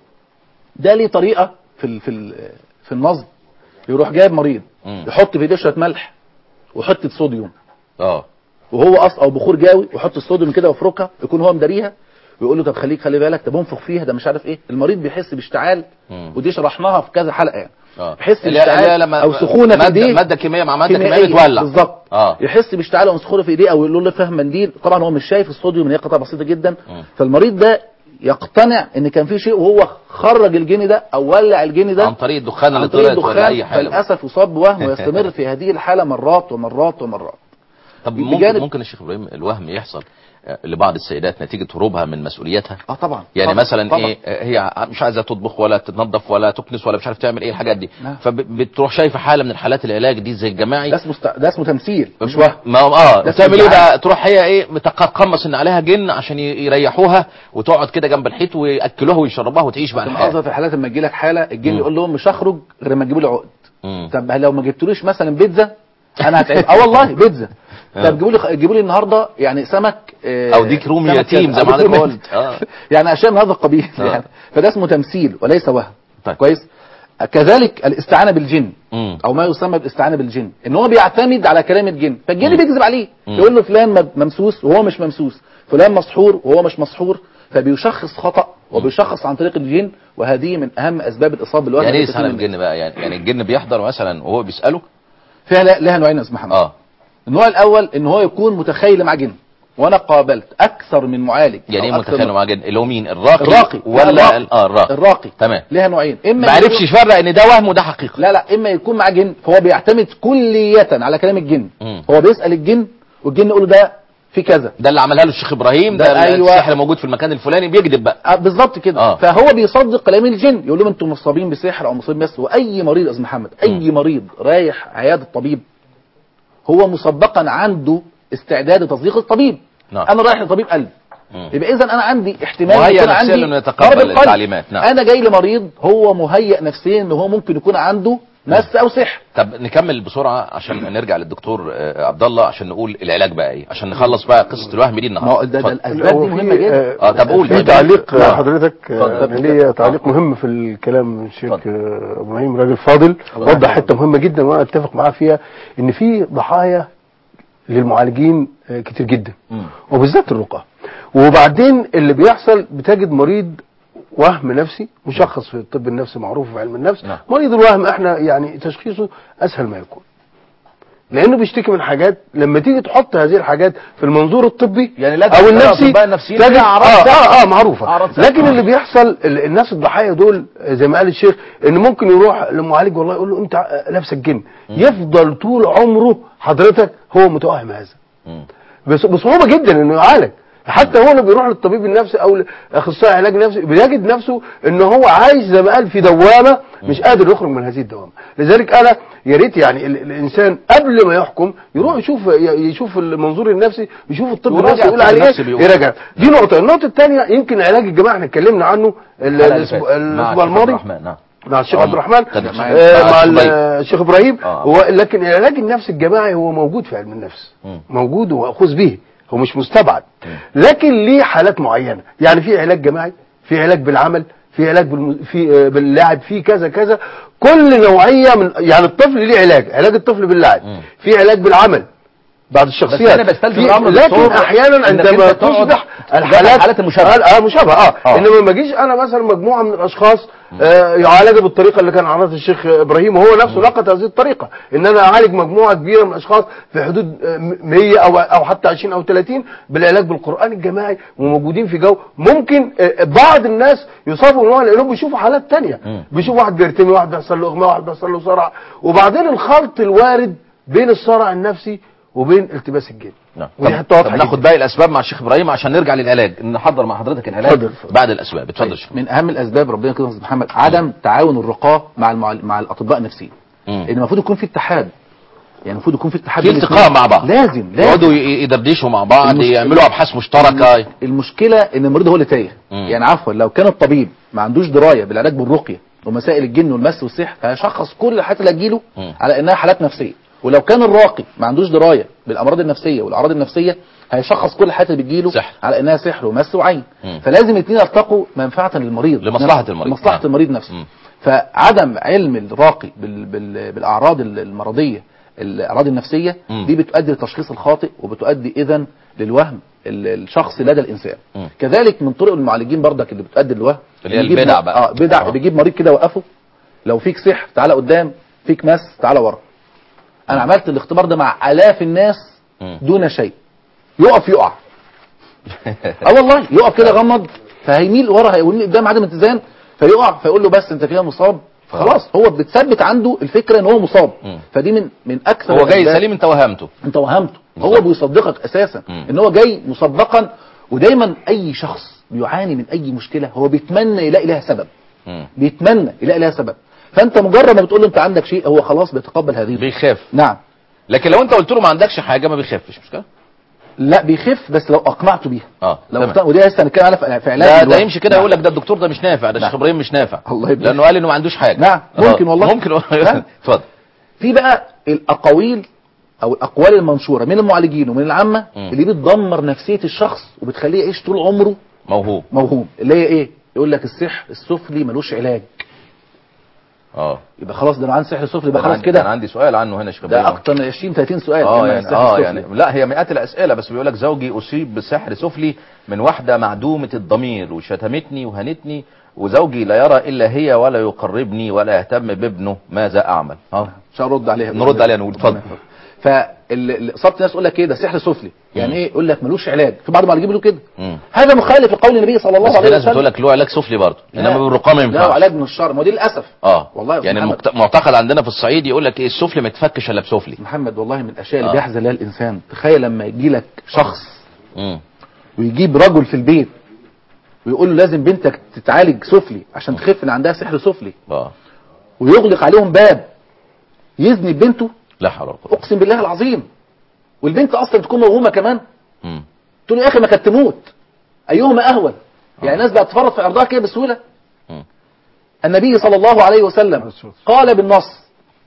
Speaker 2: ده ليه طريقه في ال في ال في النصب يروح جايب مريض
Speaker 1: مم.
Speaker 2: يحط في ايديه شويه ملح وحته صوديوم
Speaker 1: اه
Speaker 2: وهو قص او بخور جاوي ويحط الصوديوم كده ويفركها يكون هو مداريها ويقول له طب خليك خلي بالك طب انفخ فيها ده مش عارف ايه المريض بيحس باشتعال
Speaker 1: مم.
Speaker 2: ودي شرحناها في كذا حلقه يعني
Speaker 1: اه
Speaker 2: يحس
Speaker 1: اللي هي- اللي هي
Speaker 2: باشتعال
Speaker 1: لما
Speaker 2: او سخونه في
Speaker 1: مادة-
Speaker 2: ايديه
Speaker 1: ماده كيميائيه مع ماده كيميائيه
Speaker 2: كيميائية.
Speaker 1: بتولع
Speaker 2: بالظبط
Speaker 1: اه
Speaker 2: يحس باشتعال او سخونه في ايديه او يقول له فهم منديل طبعا هو مش شايف الصوديوم ان هي قطعه بسيطه جدا
Speaker 1: مم.
Speaker 2: فالمريض ده يقتنع ان كان في شيء وهو خرج الجني ده او ولع الجني ده
Speaker 1: عن طريق الدخان اللي
Speaker 2: عن طريق
Speaker 1: طلعت ولا
Speaker 2: الدخان
Speaker 1: اي حاجه
Speaker 2: فللاسف يصاب بوهم ويستمر في هذه الحاله مرات ومرات ومرات
Speaker 1: طب
Speaker 2: بجانب-
Speaker 1: ممكن ممكن الشيخ ابراهيم الوهم يحصل آه، لبعض السيدات نتيجه هروبها من مسؤوليتها
Speaker 2: اه طبعا
Speaker 1: يعني
Speaker 2: طبعا.
Speaker 1: مثلا
Speaker 2: طبعا.
Speaker 1: ايه آه، هي مش عايزه تطبخ ولا تتنظف ولا تكنس ولا مش عارف تعمل ايه الحاجات دي
Speaker 2: نعم.
Speaker 1: فبتروح شايفه حاله من الحالات العلاج دي زي الجماعي
Speaker 2: ده اسمه است... ده اسمه تمثيل مش وهم
Speaker 1: ما اه
Speaker 2: ده
Speaker 1: تعمل ايه
Speaker 2: استدعاء.
Speaker 1: بقى تروح هي ايه متقمص ان عليها جن عشان ي- يريحوها وتقعد كده جنب الحيط وياكلوها ويشربوها وتعيش بقى
Speaker 2: لما
Speaker 1: الحياه
Speaker 2: اقصد في الحالات لما تجي لك حاله الجن
Speaker 1: مم.
Speaker 2: يقول لهم مش هخرج غير لما تجيبوا لي عقد
Speaker 1: مم.
Speaker 2: طب لو ما جبتوليش مثلا بيتزا انا هتعب اه والله بيتزا
Speaker 1: آه.
Speaker 2: طب جيبوا لي جيبوا لي النهارده يعني سمك آه،
Speaker 1: او ديك رومي
Speaker 2: سمك
Speaker 1: يتيم
Speaker 2: كذا،
Speaker 1: زي
Speaker 2: أو
Speaker 1: ما
Speaker 2: ديك
Speaker 1: حضرتك
Speaker 2: رومي.
Speaker 1: قلت اه
Speaker 2: يعني اشياء من هذا القبيل
Speaker 1: آه.
Speaker 2: يعني فده اسمه تمثيل وليس وهم
Speaker 1: طيب.
Speaker 2: كويس كذلك الاستعانه بالجن
Speaker 1: مم.
Speaker 2: او ما يسمى بالاستعانه بالجن ان هو بيعتمد على كلام الجن فالجن
Speaker 1: مم.
Speaker 2: بيكذب عليه
Speaker 1: مم.
Speaker 2: يقول له فلان مب- ممسوس وهو مش ممسوس فلان مسحور وهو مش مسحور فبيشخص خطا وبيشخص عن طريق الجن وهذه من اهم اسباب الاصابه بالوهم
Speaker 1: يعني ايه
Speaker 2: التي
Speaker 1: استعانه
Speaker 2: تتم
Speaker 1: بالجن بقى يعني يعني الجن بيحضر مثلا وهو بيساله
Speaker 2: فيها لا- لها نوعين يا استاذ محمد
Speaker 1: اه
Speaker 2: النوع الاول ان هو يكون متخيل مع جن وانا قابلت اكثر من معالج
Speaker 1: يعني ايه
Speaker 2: أو أكثر
Speaker 1: متخيل
Speaker 2: من-
Speaker 1: مع جن اللي هو مين الراقي
Speaker 2: الراقي
Speaker 1: ولا
Speaker 2: الراقي.
Speaker 1: ال- اه الراقي
Speaker 2: الراقي
Speaker 1: تمام
Speaker 2: لها نوعين اما
Speaker 1: ما عرفش
Speaker 2: يكون-
Speaker 1: يفرق ان ده وهم وده حقيقه
Speaker 2: لا لا اما يكون مع جن فهو بيعتمد كلية على كلام الجن
Speaker 1: مم.
Speaker 2: هو بيسال الجن والجن يقول له ده في كذا
Speaker 1: ده اللي عملها له الشيخ ابراهيم ده,
Speaker 2: ده
Speaker 1: ده
Speaker 2: أيوة.
Speaker 1: السحر موجود في المكان الفلاني بيكذب بقى
Speaker 2: آه، بالظبط كده
Speaker 1: آه.
Speaker 2: فهو بيصدق كلام الجن يقول لهم انتم مصابين بسحر او مصابين بس واي مريض يا استاذ محمد اي مريض رايح عياده الطبيب هو مسبقا عنده استعداد لتصديق الطبيب
Speaker 1: نعم.
Speaker 2: انا رايح لطبيب قلب
Speaker 1: مم.
Speaker 2: يبقى اذا انا عندي احتمال
Speaker 1: مهيأ
Speaker 2: يكون
Speaker 1: نفسياً
Speaker 2: عندي
Speaker 1: إنه يتقبل
Speaker 2: مرض القلب.
Speaker 1: التعليمات، نعم.
Speaker 2: انا جاي لمريض هو مهيئ نفسيا ان هو ممكن يكون عنده مس او سحر
Speaker 1: طب نكمل بسرعه عشان نرجع للدكتور آه، عبد الله عشان نقول العلاج بقى ايه عشان نخلص بقى قصه الوهم دي
Speaker 2: ما هو
Speaker 1: النهارده
Speaker 2: ده, ده
Speaker 1: اتفضل.
Speaker 2: الاسباب دي
Speaker 3: هو
Speaker 2: مهمه
Speaker 3: في،
Speaker 2: جدا
Speaker 1: اه طب قول
Speaker 3: في
Speaker 1: طيب.
Speaker 3: تعليق
Speaker 1: نعم.
Speaker 3: حضرتك
Speaker 1: اتفضل.
Speaker 3: آه، يعني ليا تعليق مهم في الكلام من الشيخ
Speaker 1: اتفضل.
Speaker 3: آه، ابراهيم راجل فاضل
Speaker 2: الله
Speaker 3: وضح
Speaker 2: يحفظه.
Speaker 3: حته مهمه جدا وانا اتفق معاه فيها ان في ضحايا للمعالجين آه، كتير جدا
Speaker 1: مم.
Speaker 3: وبالذات الرقى وبعدين اللي بيحصل بتجد مريض وهم نفسي مشخص في الطب النفسي معروف في علم النفس
Speaker 1: نعم.
Speaker 3: مريض الوهم احنا يعني تشخيصه اسهل ما يكون لانه بيشتكي من حاجات لما تيجي تحط هذه الحاجات في المنظور الطبي
Speaker 1: يعني لا
Speaker 3: او
Speaker 1: تنسى
Speaker 3: النفسي
Speaker 1: الأطباء النفسيين
Speaker 3: تجد
Speaker 1: فيها أعراض
Speaker 3: اه
Speaker 1: سهلة.
Speaker 3: اه, آه معروفه
Speaker 1: أعراض سهلة.
Speaker 3: لكن اللي بيحصل ال- الناس الضحايا دول آه، زي ما قال الشيخ ان ممكن يروح لمعالج والله يقول له انت آه، نفسك جن يفضل طول عمره حضرتك هو متوهم هذا
Speaker 1: مم.
Speaker 3: بس بصعوبه جدا انه يعالج حتى هو اللي بيروح للطبيب النفسي او لاخصائي علاج نفسي بيجد نفسه ان هو عايش زي ما قال في دوامه مش قادر يخرج من هذه الدوامه لذلك انا يا ريت يعني ال- الانسان قبل ما يحكم يروح يشوف ي- يشوف المنظور النفسي يشوف الطب
Speaker 1: وراجع
Speaker 3: النفسي يقول
Speaker 1: الطب
Speaker 3: عليه
Speaker 1: النفسي
Speaker 3: ايه
Speaker 1: بيقول.
Speaker 3: يراجع دي نقطه النقطه الثانيه يمكن العلاج الجماعي احنا اتكلمنا عنه ال-
Speaker 1: الحلقة اللي
Speaker 3: الاسبوع
Speaker 1: فاتت. مع
Speaker 3: الاسبوع
Speaker 1: الشيخ
Speaker 3: الماضي
Speaker 1: عبد الرحمن، نعم
Speaker 3: مع الشيخ
Speaker 1: آه،
Speaker 3: عبد الرحمن
Speaker 1: كان
Speaker 3: آه،
Speaker 1: مع
Speaker 3: مع
Speaker 1: الشيخ
Speaker 3: الشيخ ابراهيم
Speaker 1: آه.
Speaker 3: هو لكن العلاج النفسي الجماعي هو موجود في علم النفس
Speaker 1: مم.
Speaker 3: موجود ومأخوذ به هو مش مستبعد لكن ليه حالات معينه يعني في علاج جماعي في علاج بالعمل في علاج بالم... في آه، باللعب في كذا كذا كل نوعيه من يعني الطفل ليه علاج علاج الطفل باللعب
Speaker 1: مم.
Speaker 3: في علاج بالعمل بعض الشخصيات
Speaker 1: أنا بستلزم
Speaker 3: في-
Speaker 1: الأمر
Speaker 3: لكن
Speaker 1: دكتور
Speaker 3: احيانا
Speaker 1: إنك
Speaker 3: عندما
Speaker 1: أنت تقعد
Speaker 3: تصبح
Speaker 1: تتابع
Speaker 3: الحالات
Speaker 1: الحالات المشابهة.
Speaker 3: اه آه، مشابهه اه,
Speaker 1: آه.
Speaker 3: انما ما اجيش انا مثلا مجموعه من الاشخاص آه يعالجها بالطريقه اللي كان عرضها الشيخ ابراهيم وهو نفسه لقط هذه الطريقه ان انا اعالج مجموعه كبيره من الاشخاص في حدود آه، 100 او او حتى 20 او 30 بالعلاج بالقران الجماعي وموجودين في جو ممكن آه، بعض الناس يصابوا من وهم لانهم بيشوفوا حالات تانية
Speaker 1: مم.
Speaker 3: بيشوفوا واحد بيرتمي واحد بيحصل له اغماء واحد بيحصل له صرع وبعدين الخلط الوارد بين الصرع النفسي وبين التباس الجن
Speaker 1: نعم
Speaker 3: ودي
Speaker 1: طب,
Speaker 3: حته
Speaker 1: طب
Speaker 3: واضحه
Speaker 1: ناخد
Speaker 3: جداً.
Speaker 1: باقي الاسباب مع الشيخ ابراهيم عشان نرجع للعلاج نحضر مع حضرتك العلاج
Speaker 3: اتفضل، اتفضل.
Speaker 1: بعد الاسباب اتفضل يا شيخ
Speaker 2: من اهم الاسباب ربنا يكرمك يا أستاذ محمد عدم تعاون الرقاه مع المعل... مع الاطباء النفسيين
Speaker 1: مم.
Speaker 2: ان المفروض يكون في اتحاد يعني المفروض يكون في اتحاد
Speaker 1: في
Speaker 2: بين
Speaker 1: التقاء
Speaker 2: الاثنين.
Speaker 1: مع بعض.
Speaker 2: لازم لازم
Speaker 1: يقعدوا ي- يدردشوا مع بعض
Speaker 2: المش-
Speaker 1: يعملوا ابحاث مشتركه
Speaker 2: المشكله ان المريض هو اللي تايه
Speaker 1: مم.
Speaker 2: يعني عفوا لو كان الطبيب ما عندوش درايه بالعلاج بالرقيه ومسائل الجن والمس والسحر هيشخص كل الحالات اللي هتجيله
Speaker 1: مم.
Speaker 2: على انها حالات نفسيه ولو كان الراقي ما عندوش درايه بالامراض النفسيه والاعراض النفسيه هيشخص كل الحالات اللي بتجيله
Speaker 1: سحر.
Speaker 2: على انها سحر ومس وعين
Speaker 1: مم.
Speaker 2: فلازم الاثنين يلتقوا منفعه للمريض
Speaker 1: لمصلحة
Speaker 2: نفسه.
Speaker 1: المريض.
Speaker 2: لمصلحه
Speaker 1: نعم.
Speaker 2: المريض نفسه
Speaker 1: مم.
Speaker 2: فعدم علم الراقي بال... بال... بالاعراض المرضيه الاعراض النفسيه
Speaker 1: مم.
Speaker 2: دي بتؤدي للتشخيص الخاطئ وبتؤدي اذا للوهم ال- الشخصي لدى الانسان
Speaker 1: مم.
Speaker 2: كذلك من طرق المعالجين بردك اللي بتؤدي للوهم
Speaker 1: اللي هي
Speaker 2: بيجيب
Speaker 1: البدع
Speaker 2: م-
Speaker 1: بقى.
Speaker 2: اه بدع
Speaker 1: آه.
Speaker 2: بيجيب مريض كده وقفه لو فيك سحر تعالى قدام فيك مس تعالى ورا انا عملت الاختبار ده مع الاف الناس
Speaker 1: مم.
Speaker 2: دون شيء يقف يقع اه والله يقف كده غمض فهيميل ورا هيميل قدام عدم اتزان فيقع فيقول له بس انت كده مصاب خلاص هو بتثبت عنده الفكره ان هو مصاب
Speaker 1: مم.
Speaker 2: فدي من من اكثر
Speaker 1: هو جاي
Speaker 2: الأسباب.
Speaker 1: سليم انت وهمته
Speaker 2: انت وهمته
Speaker 1: بالظبط.
Speaker 2: هو بيصدقك اساسا
Speaker 1: مم.
Speaker 2: ان هو جاي مسبقا ودايما اي شخص بيعاني من اي مشكله هو بيتمنى يلاقي لها سبب
Speaker 1: مم.
Speaker 2: بيتمنى يلاقي لها سبب فانت مجرد ما بتقول له انت عندك شيء هو خلاص بيتقبل هذه
Speaker 1: بيخاف
Speaker 2: نعم
Speaker 1: لكن لو انت قلت له ما عندكش حاجه ما بيخافش مش كده
Speaker 2: لا بيخف بس لو اقنعته بيها
Speaker 1: اه
Speaker 2: لو
Speaker 1: تمام.
Speaker 2: اقتنع ودي لسه هنتكلم عليها في- في علاج
Speaker 1: ده, ده
Speaker 2: الوهم.
Speaker 1: يمشي كده
Speaker 2: نعم.
Speaker 1: يقول لك ده الدكتور ده مش نافع ده الشيخ
Speaker 2: نعم.
Speaker 1: ابراهيم مش نافع
Speaker 2: الله يبارك.
Speaker 1: لانه قال انه ما عندوش حاجه
Speaker 2: نعم، ممكن
Speaker 1: آه.
Speaker 2: والله.
Speaker 1: ممكن
Speaker 2: نعم.
Speaker 1: اتفضل
Speaker 2: في بقى الاقاويل او الاقوال المنشوره من المعالجين ومن العامه
Speaker 1: مم.
Speaker 2: اللي بتدمر نفسيه الشخص وبتخليه يعيش طول عمره
Speaker 1: موهوب
Speaker 2: موهوم اللي هي ايه يقول لك السحر السفلي ملوش علاج
Speaker 1: اه
Speaker 2: يبقى خلاص ده انا عندي سحر سفلي يبقى
Speaker 1: أنا
Speaker 2: خلاص
Speaker 1: عندي-
Speaker 2: كده
Speaker 1: انا عندي سؤال عنه هنا يا شيخ
Speaker 2: ده
Speaker 1: إبراهيم.
Speaker 2: اكتر من 20 30 سؤال
Speaker 1: اه
Speaker 2: كمان
Speaker 1: يعني
Speaker 2: السحر
Speaker 1: اه
Speaker 2: السفلي.
Speaker 1: يعني لا هي مئات الاسئله بس بيقول لك زوجي اصيب بسحر سفلي من واحده معدومه الضمير وشتمتني وهنتني وزوجي لا يرى الا هي ولا يقربني ولا يهتم بابنه ماذا اعمل اه
Speaker 2: مش هنرد عليها
Speaker 1: نرد عليها نقول اتفضل
Speaker 2: فاصابت الناس يقول لك ايه ده سحر سفلي يعني ايه يقول لك ملوش علاج في بعض المعالجين بيقولوا كده
Speaker 1: مم.
Speaker 2: هذا مخالف لقول النبي صلى الله
Speaker 1: بس
Speaker 2: عليه
Speaker 1: في ناس
Speaker 2: وسلم
Speaker 1: بتقول لك له علاج سفلي برضه
Speaker 2: لا.
Speaker 1: انما بالرقم ما
Speaker 2: لا
Speaker 1: ينفعش
Speaker 2: علاج من الشر ما هو دي للاسف
Speaker 1: اه
Speaker 2: والله يا أستاذ
Speaker 1: يعني
Speaker 2: محمد.
Speaker 1: المكت- المعتقد عندنا في الصعيد يقول لك ايه السفلي ما يتفكش الا بسفلي
Speaker 2: محمد والله من الاشياء
Speaker 1: آه.
Speaker 2: اللي بيحزن لها الانسان تخيل لما يجي لك شخص
Speaker 1: مم.
Speaker 2: ويجيب رجل في البيت ويقول له لازم بنتك تتعالج سفلي عشان تخف ان عندها سحر سفلي
Speaker 1: اه
Speaker 2: ويغلق عليهم باب يزني بنته
Speaker 1: لا حول ولا قوه
Speaker 2: اقسم بالله العظيم والبنت اصلا تكون موهومه كمان
Speaker 1: مم.
Speaker 2: تقول يا اخي ما كانت تموت ايهما اهون يعني الناس بقت تفرط في عرضها كده بسهوله
Speaker 1: مم.
Speaker 2: النبي صلى الله عليه وسلم قال بالنص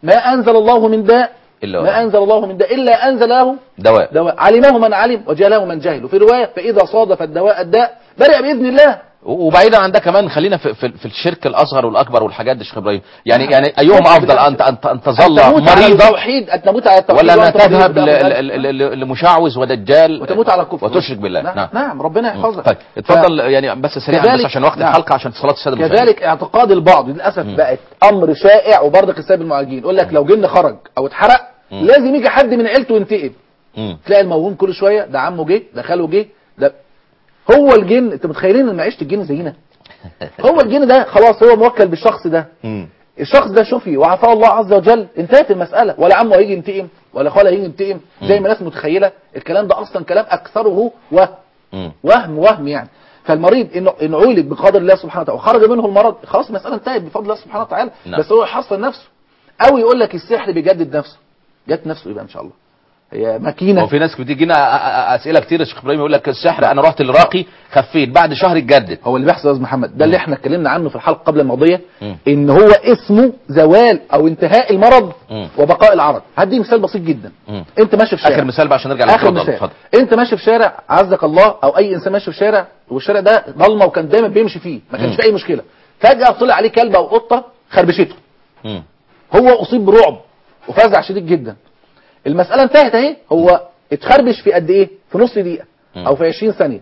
Speaker 2: ما انزل الله من داء
Speaker 1: إلا
Speaker 2: ما
Speaker 1: وهو.
Speaker 2: انزل الله من داء الا انزل له
Speaker 1: دواء
Speaker 2: دواء علمه من علم وجهله من جهل وفي روايه فاذا صادف الدواء الداء برئ باذن الله
Speaker 1: وبعيدا عن ده كمان خلينا في, في, في الشرك الاصغر والاكبر والحاجات دي شيخ ابراهيم يعني يعني ايهم افضل ان ان ان تظل
Speaker 2: أن تموت على
Speaker 1: مريضا
Speaker 2: التوحيد أن تموت على التوحيد
Speaker 1: ولا ان
Speaker 2: وأنت
Speaker 1: تذهب
Speaker 2: مريض
Speaker 1: ل-
Speaker 2: بأمر
Speaker 1: ل- ل- ل- لمشعوذ ودجال
Speaker 2: وتموت على الكفر
Speaker 1: وتشرك بالله
Speaker 2: نعم,
Speaker 1: نعم
Speaker 2: نعم ربنا يحفظك
Speaker 1: طيب اتفضل يعني بس سريعا
Speaker 2: كذلك-
Speaker 1: بس عشان وقت
Speaker 2: نعم.
Speaker 1: الحلقه عشان صلاه الساده المشاهدين.
Speaker 2: كذلك اعتقاد البعض للاسف بقت امر شائع وبرضك السبب المعالجين يقول لك لو جن خرج او اتحرق لازم يجي حد من عيلته ينتقم
Speaker 1: مم.
Speaker 2: تلاقي الموهوم كل شويه ده عمه جه ده خاله جه ده هو الجن انت متخيلين ان معيشه الجن زينا هو الجن ده خلاص هو موكل بالشخص ده
Speaker 1: مم.
Speaker 2: الشخص ده شفي وعفاه الله عز وجل انتهت المسألة ولا عمه هيجي ينتقم ولا خاله هيجي ينتقم زي ما الناس متخيلة الكلام ده أصلا كلام أكثره وهم
Speaker 1: مم.
Speaker 2: وهم وهم يعني فالمريض إنه إن عولج بقدر الله سبحانه وتعالى وخرج منه المرض خلاص المسألة انتهت بفضل الله سبحانه وتعالى
Speaker 1: نعم.
Speaker 2: بس هو يحصن نفسه أو يقول لك السحر بيجدد نفسه جت نفسه يبقى إن شاء الله هي ماكينة
Speaker 1: وفي ناس بتجينا أ- أ- اسئله كتير يا شيخ ابراهيم يقول لك السحر انا رحت لراقي خفيت بعد شهر اتجدد
Speaker 2: هو اللي بيحصل يا استاذ محمد ده اللي احنا اتكلمنا عنه في الحلقه قبل الماضيه
Speaker 1: مم.
Speaker 2: ان هو اسمه زوال او انتهاء المرض
Speaker 1: مم.
Speaker 2: وبقاء العرض هدي مثال بسيط جدا
Speaker 1: مم.
Speaker 2: انت ماشي في شارع
Speaker 1: اخر مثال بقى عشان نرجع
Speaker 2: اخر
Speaker 1: للموضوع ده.
Speaker 2: مثال
Speaker 1: اتفضل
Speaker 2: انت ماشي في شارع عزك الله او اي انسان ماشي في شارع والشارع ده ضلمه وكان دايما بيمشي فيه ما كانش
Speaker 1: مم.
Speaker 2: فيه اي مشكله فجاه طلع عليه كلب او قطه خربشته
Speaker 1: مم.
Speaker 2: هو اصيب برعب وفزع شديد جدا المساله انتهت اهي هو اتخربش في قد ايه في نص دقيقه
Speaker 1: مم.
Speaker 2: او في 20 ثانيه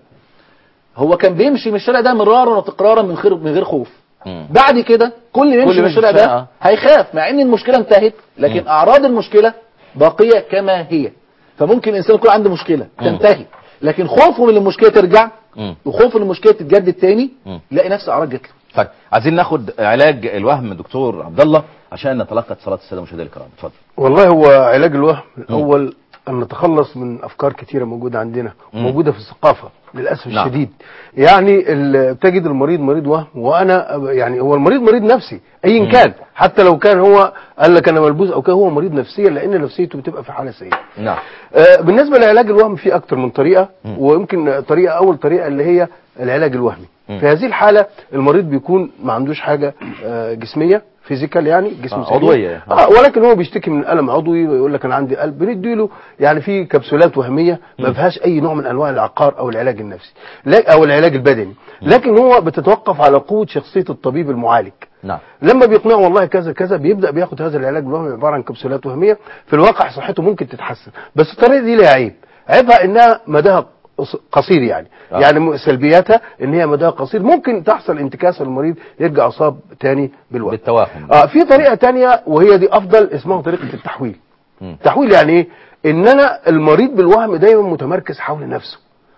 Speaker 2: هو كان بيمشي من الشارع ده مرارا وتكرارا من غير من غير خوف
Speaker 1: مم.
Speaker 2: بعد كده كل اللي يمشي من
Speaker 1: يمشي
Speaker 2: الشارع
Speaker 1: في الشارع،
Speaker 2: ده هيخاف مع ان المشكله انتهت لكن
Speaker 1: مم.
Speaker 2: اعراض المشكله باقيه كما هي فممكن الانسان يكون عنده مشكله
Speaker 1: مم.
Speaker 2: تنتهي لكن خوفه من المشكله ترجع
Speaker 1: مم.
Speaker 2: وخوفه من المشكله تتجدد تاني
Speaker 1: مم.
Speaker 2: يلاقي نفس اعراض جت له
Speaker 1: طيب عايزين ناخد علاج الوهم من دكتور عبد الله عشان نتلقى اتصالات الساده المشاهدين الكرام اتفضل
Speaker 3: والله هو علاج الوهم الاول ان نتخلص من افكار كتيره موجوده عندنا
Speaker 1: مم.
Speaker 3: موجوده في الثقافه للاسف
Speaker 1: نعم.
Speaker 3: الشديد يعني ال- تجد المريض مريض وهم وانا يعني هو المريض مريض نفسي ايا
Speaker 1: مم.
Speaker 3: كان حتى لو كان هو قال لك انا ملبوس او كان هو مريض نفسيا لان نفسيته بتبقى في حاله سيئه
Speaker 1: نعم
Speaker 3: آه، بالنسبه لعلاج الوهم في اكتر من طريقه
Speaker 1: مم.
Speaker 3: ويمكن طريقه اول طريقه اللي هي العلاج الوهمي
Speaker 1: مم.
Speaker 3: في هذه الحاله المريض بيكون ما عندوش حاجه آه، جسميه فيزيكال يعني جسم
Speaker 1: آه،
Speaker 3: سليم.
Speaker 1: عضوية يعني.
Speaker 3: اه ولكن هو بيشتكي من الم عضوي ويقول لك انا عندي قلب بنديله يعني في كبسولات وهميه ما
Speaker 1: مم.
Speaker 3: فيهاش اي نوع من انواع العقار او العلاج النفسي لا او العلاج البدني لكن هو بتتوقف على قوه شخصيه الطبيب المعالج
Speaker 1: نعم
Speaker 3: لما بيقنعه والله كذا كذا بيبدا بياخد هذا العلاج الوهمي عباره عن كبسولات وهميه في الواقع صحته ممكن تتحسن بس الطريقه دي ليها عيب عيبها انها مداها قص- قصير يعني
Speaker 1: آه.
Speaker 3: آه. يعني م- سلبياتها ان هي مداها قصير ممكن تحصل انتكاسه للمريض يرجع اصاب تاني بالوهم
Speaker 1: بالتوهم
Speaker 3: اه في طريقه تانية وهي دي افضل اسمها طريقه التحويل
Speaker 1: مم.
Speaker 3: التحويل يعني ايه ان انا المريض بالوهم دايما متمركز حول نفسه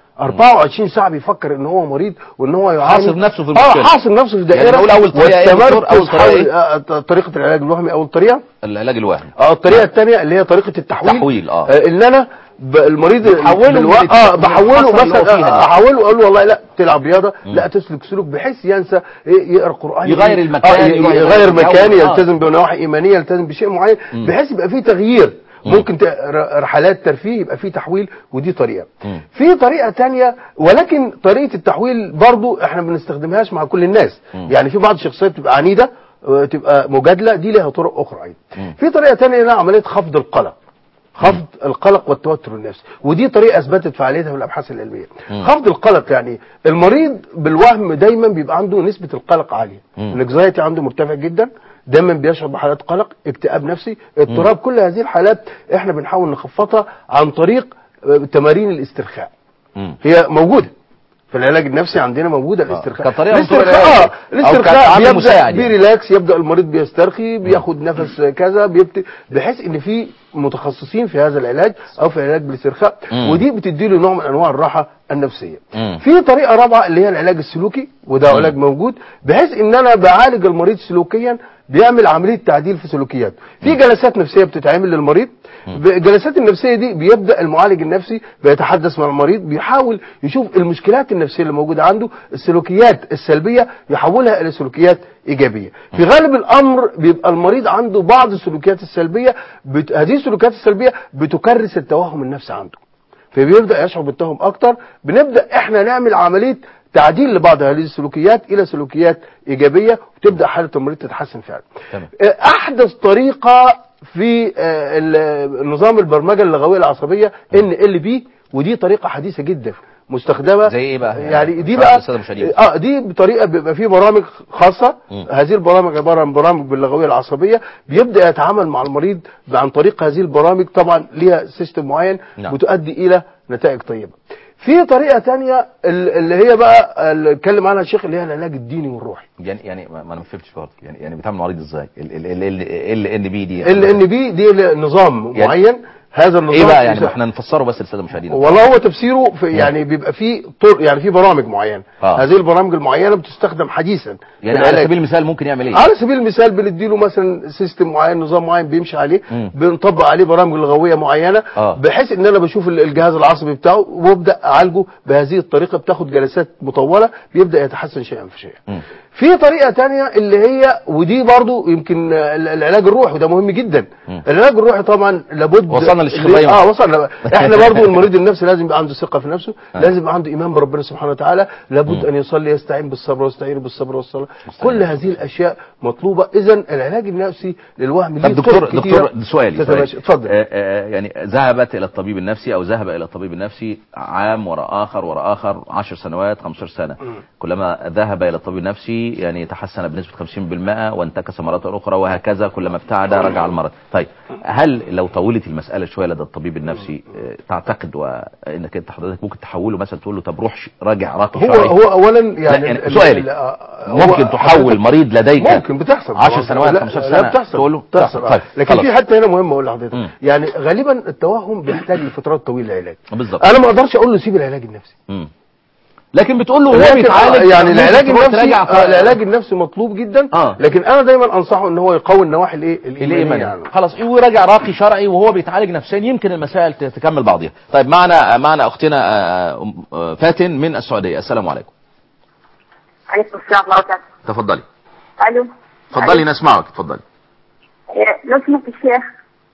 Speaker 3: 24 ساعه بيفكر ان هو مريض وان هو يعاني
Speaker 1: حاصر نفسه في
Speaker 3: اه
Speaker 1: المشكلة.
Speaker 3: حاصر نفسه في دائره
Speaker 1: يعني نقول أول طريقة إيه يا دكتور؟
Speaker 3: والتمركز
Speaker 1: أول طريقة
Speaker 3: حول
Speaker 1: إيه؟
Speaker 3: آه، آه، طريقه العلاج الوهمي اول طريقه
Speaker 1: العلاج الوهمي
Speaker 3: اه الطريقه الثانيه اللي هي طريقه التحويل
Speaker 1: تحويل، آه.
Speaker 3: ان انا ب- المريض
Speaker 1: بتحوله من
Speaker 3: بالوا-
Speaker 1: الت-
Speaker 3: اه
Speaker 1: من
Speaker 3: بحوله
Speaker 1: الحصر اللي هو
Speaker 3: مثلا
Speaker 1: فيها
Speaker 3: آه،
Speaker 1: دي.
Speaker 3: احوله اقول له والله لا تلعب رياضه
Speaker 1: مم.
Speaker 3: لا تسلك سلوك بحيث ينسى إيه، يقرا قران
Speaker 1: يغير المكان،
Speaker 3: آه،
Speaker 1: يروح
Speaker 3: يغير
Speaker 1: يغير
Speaker 3: مكان
Speaker 1: جو. آه.
Speaker 3: يلتزم بنواحي ايمانيه يلتزم بشيء معين
Speaker 1: مم.
Speaker 3: بحيث يبقى فيه تغيير
Speaker 1: مم.
Speaker 3: ممكن ت- ر- رحلات ترفيه يبقى فيه تحويل ودي طريقه
Speaker 1: مم.
Speaker 3: في طريقه تانية ولكن طريقه التحويل برضو احنا ما بنستخدمهاش مع كل الناس
Speaker 1: مم.
Speaker 3: يعني في بعض الشخصيات بتبقى عنيده تبقى مجادله دي لها طرق اخرى ايضا
Speaker 1: مم.
Speaker 3: في طريقه تانية لها عمليه خفض القلق خفض القلق والتوتر النفسي ودي طريقه اثبتت فعاليتها في الابحاث العلميه
Speaker 1: مم.
Speaker 3: خفض القلق يعني المريض بالوهم دايما بيبقى عنده نسبه القلق عاليه
Speaker 1: مم.
Speaker 3: الاكزايتي عنده مرتفع جدا دايما بيشعر بحالات قلق اكتئاب نفسي اضطراب كل هذه الحالات احنا بنحاول نخفضها عن طريق آه، تمارين الاسترخاء
Speaker 1: مم.
Speaker 3: هي موجوده في العلاج النفسي عندنا موجوده الاسترخاء
Speaker 1: كطريقة من طرق
Speaker 3: الاسترخاء
Speaker 1: العلاج.
Speaker 3: اه
Speaker 1: أو
Speaker 3: الاسترخاء
Speaker 1: كعامل
Speaker 3: بيبدا
Speaker 1: مساعد يعني.
Speaker 3: بيريلاكس يبدا المريض بيسترخي بياخد نفس كذا بيبت... بحيث ان في متخصصين في هذا العلاج او في العلاج بالاسترخاء
Speaker 1: مم.
Speaker 3: ودي بتدي له نوع من انواع الراحه النفسيه
Speaker 1: مم.
Speaker 3: في طريقه رابعه اللي هي العلاج السلوكي وده
Speaker 1: مم.
Speaker 3: علاج موجود بحيث ان انا بعالج المريض سلوكيا بيعمل عمليه تعديل في سلوكياته في جلسات نفسيه بتتعمل للمريض الجلسات النفسيه دي بيبدا المعالج النفسي بيتحدث مع المريض بيحاول يشوف المشكلات النفسيه اللي موجوده عنده السلوكيات السلبيه يحولها الى سلوكيات ايجابيه في غالب الامر بيبقى المريض عنده بعض السلوكيات السلبيه بت... هذه السلوكيات السلبيه بتكرس التوهم النفسي عنده فبيبدا يشعر بالتهم اكتر بنبدا احنا نعمل عمليه تعديل لبعض هذه السلوكيات الى سلوكيات ايجابيه وتبدا حاله المريض تتحسن فعلا
Speaker 1: تمام.
Speaker 3: آه، احدث طريقه في آه، ال- نظام البرمجه اللغويه العصبيه ان ال بي ودي طريقه حديثه جدا مستخدمه
Speaker 1: زي ايه بقى؟
Speaker 3: يعني دي
Speaker 1: شرح
Speaker 3: بقى
Speaker 1: للسادة المشاهدين.
Speaker 3: اه دي بطريقه بيبقى في برامج خاصه
Speaker 1: مم.
Speaker 3: هذه البرامج عباره عن برامج باللغويه العصبيه بيبدا يتعامل مع المريض عن طريق هذه البرامج طبعا ليها سيستم معين
Speaker 1: نعم.
Speaker 3: بتؤدي الى نتائج طيبه في طريقه تانية ال- اللي هي بقى اللي اتكلم عنها الشيخ اللي هي العلاج الديني والروحي
Speaker 1: يعني يعني ما ما انا ما فهمتش برضه يعني يعني بيتعامل مع المريض ازاي؟ ال ال ال ال ان بي دي
Speaker 3: ال ان بي دي نظام
Speaker 1: يعني-
Speaker 3: معين هذا النظام
Speaker 1: ايه بقى يعني
Speaker 3: يسا-
Speaker 1: احنا نفسره بس للساده المشاهدين
Speaker 3: والله هو تفسيره في يعني بيبقى فيه طر يعني في برامج معينه
Speaker 1: آه.
Speaker 3: هذه البرامج المعينه بتستخدم حديثا في
Speaker 1: يعني على
Speaker 3: العلاج.
Speaker 1: سبيل المثال ممكن يعمل ايه؟
Speaker 3: على سبيل المثال بنديله مثلا سيستم معين نظام معين بيمشي عليه
Speaker 1: مم.
Speaker 3: بنطبق عليه برامج لغويه معينه
Speaker 1: آه.
Speaker 3: بحيث ان انا بشوف ال- الجهاز العصبي بتاعه وابدا اعالجه بهذه الطريقه بتاخد جلسات مطوله بيبدا يتحسن شيئا فشيئا
Speaker 1: مم.
Speaker 3: في طريقه تانية اللي هي ودي برضو يمكن ال- العلاج الروحي وده مهم جدا
Speaker 1: مم.
Speaker 3: العلاج الروحي طبعا لابد
Speaker 1: وصلنا للشيخ
Speaker 3: ل-
Speaker 1: إبراهيم.
Speaker 3: اه وصلنا احنا برضو المريض النفسي لازم يبقى عنده ثقه في نفسه
Speaker 1: آه.
Speaker 3: لازم يبقى عنده ايمان بربنا سبحانه وتعالى لابد
Speaker 1: مم.
Speaker 3: ان يصلي يستعين بالصبر ويستعين بالصبر والصلاه
Speaker 1: مستعين
Speaker 3: كل هذه الاشياء مطلوبه اذا العلاج النفسي للوهم
Speaker 1: طب
Speaker 3: ليه
Speaker 1: دكتور
Speaker 3: طرق
Speaker 1: دكتور
Speaker 3: كتيرة
Speaker 1: سؤالي
Speaker 3: تتماشى.
Speaker 1: سؤالي.
Speaker 3: اتفضل
Speaker 1: آه، آه، يعني ذهبت الى الطبيب النفسي او ذهب الى الطبيب النفسي عام وراء اخر وراء اخر 10 سنوات 15 سنه كلما ذهب الى الطبيب النفسي يعني تحسن بنسبه 50% وانتكس مره اخرى وهكذا كلما ابتعد رجع المرض طيب هل لو طولت المساله شويه لدى الطبيب النفسي آه، تعتقد وانك انت حضرتك ممكن تحوله مثلا تقول له طب روح ش- راجع راقي
Speaker 3: هو
Speaker 1: شرعي
Speaker 3: هو اولا
Speaker 1: لا،
Speaker 3: يعني,
Speaker 1: يعني
Speaker 3: ال-
Speaker 1: سؤالي
Speaker 3: ال- آه، هو
Speaker 1: ممكن تحول
Speaker 3: حضرتك-
Speaker 1: مريض لديك
Speaker 3: ممكن بتحصل
Speaker 1: 10 سنوات
Speaker 3: لا-
Speaker 1: 15
Speaker 3: لا
Speaker 1: سنه
Speaker 3: بتحصل
Speaker 1: تقول له
Speaker 3: بتحصل
Speaker 1: طيب
Speaker 3: لكن
Speaker 1: خلاص.
Speaker 3: في حته هنا مهمه اقول لحضرتك
Speaker 1: مم.
Speaker 3: يعني غالبا التوهم بيحتاج لفترات طويله العلاج
Speaker 1: بالظبط
Speaker 3: انا ما اقدرش اقول له سيب العلاج النفسي
Speaker 1: مم. لكن بتقول له هو
Speaker 3: لكن
Speaker 1: بيتعالج
Speaker 3: يعني
Speaker 1: ممكن
Speaker 3: العلاج
Speaker 1: تروح
Speaker 3: النفسي
Speaker 1: تراجع
Speaker 3: آه، العلاج النفسي مطلوب جدا
Speaker 1: آه.
Speaker 3: لكن انا دايما انصحه ان هو يقوي النواحي الايه الايمانيه
Speaker 1: الايمان
Speaker 3: يعني.
Speaker 1: خلاص ويراجع راقي شرعي وهو بيتعالج نفسيا يمكن المسائل ت- تكمل بعضها طيب معنا معنا اختنا آه، أم- آه، فاتن من السعوديه السلام عليكم
Speaker 4: عليكم السلام ورحمة الله وبركاته.
Speaker 1: تفضلي
Speaker 4: ألو.
Speaker 1: تفضلي
Speaker 4: ألو.
Speaker 1: نسمعك تفضلي
Speaker 4: إيه، لو سمحت الشيخ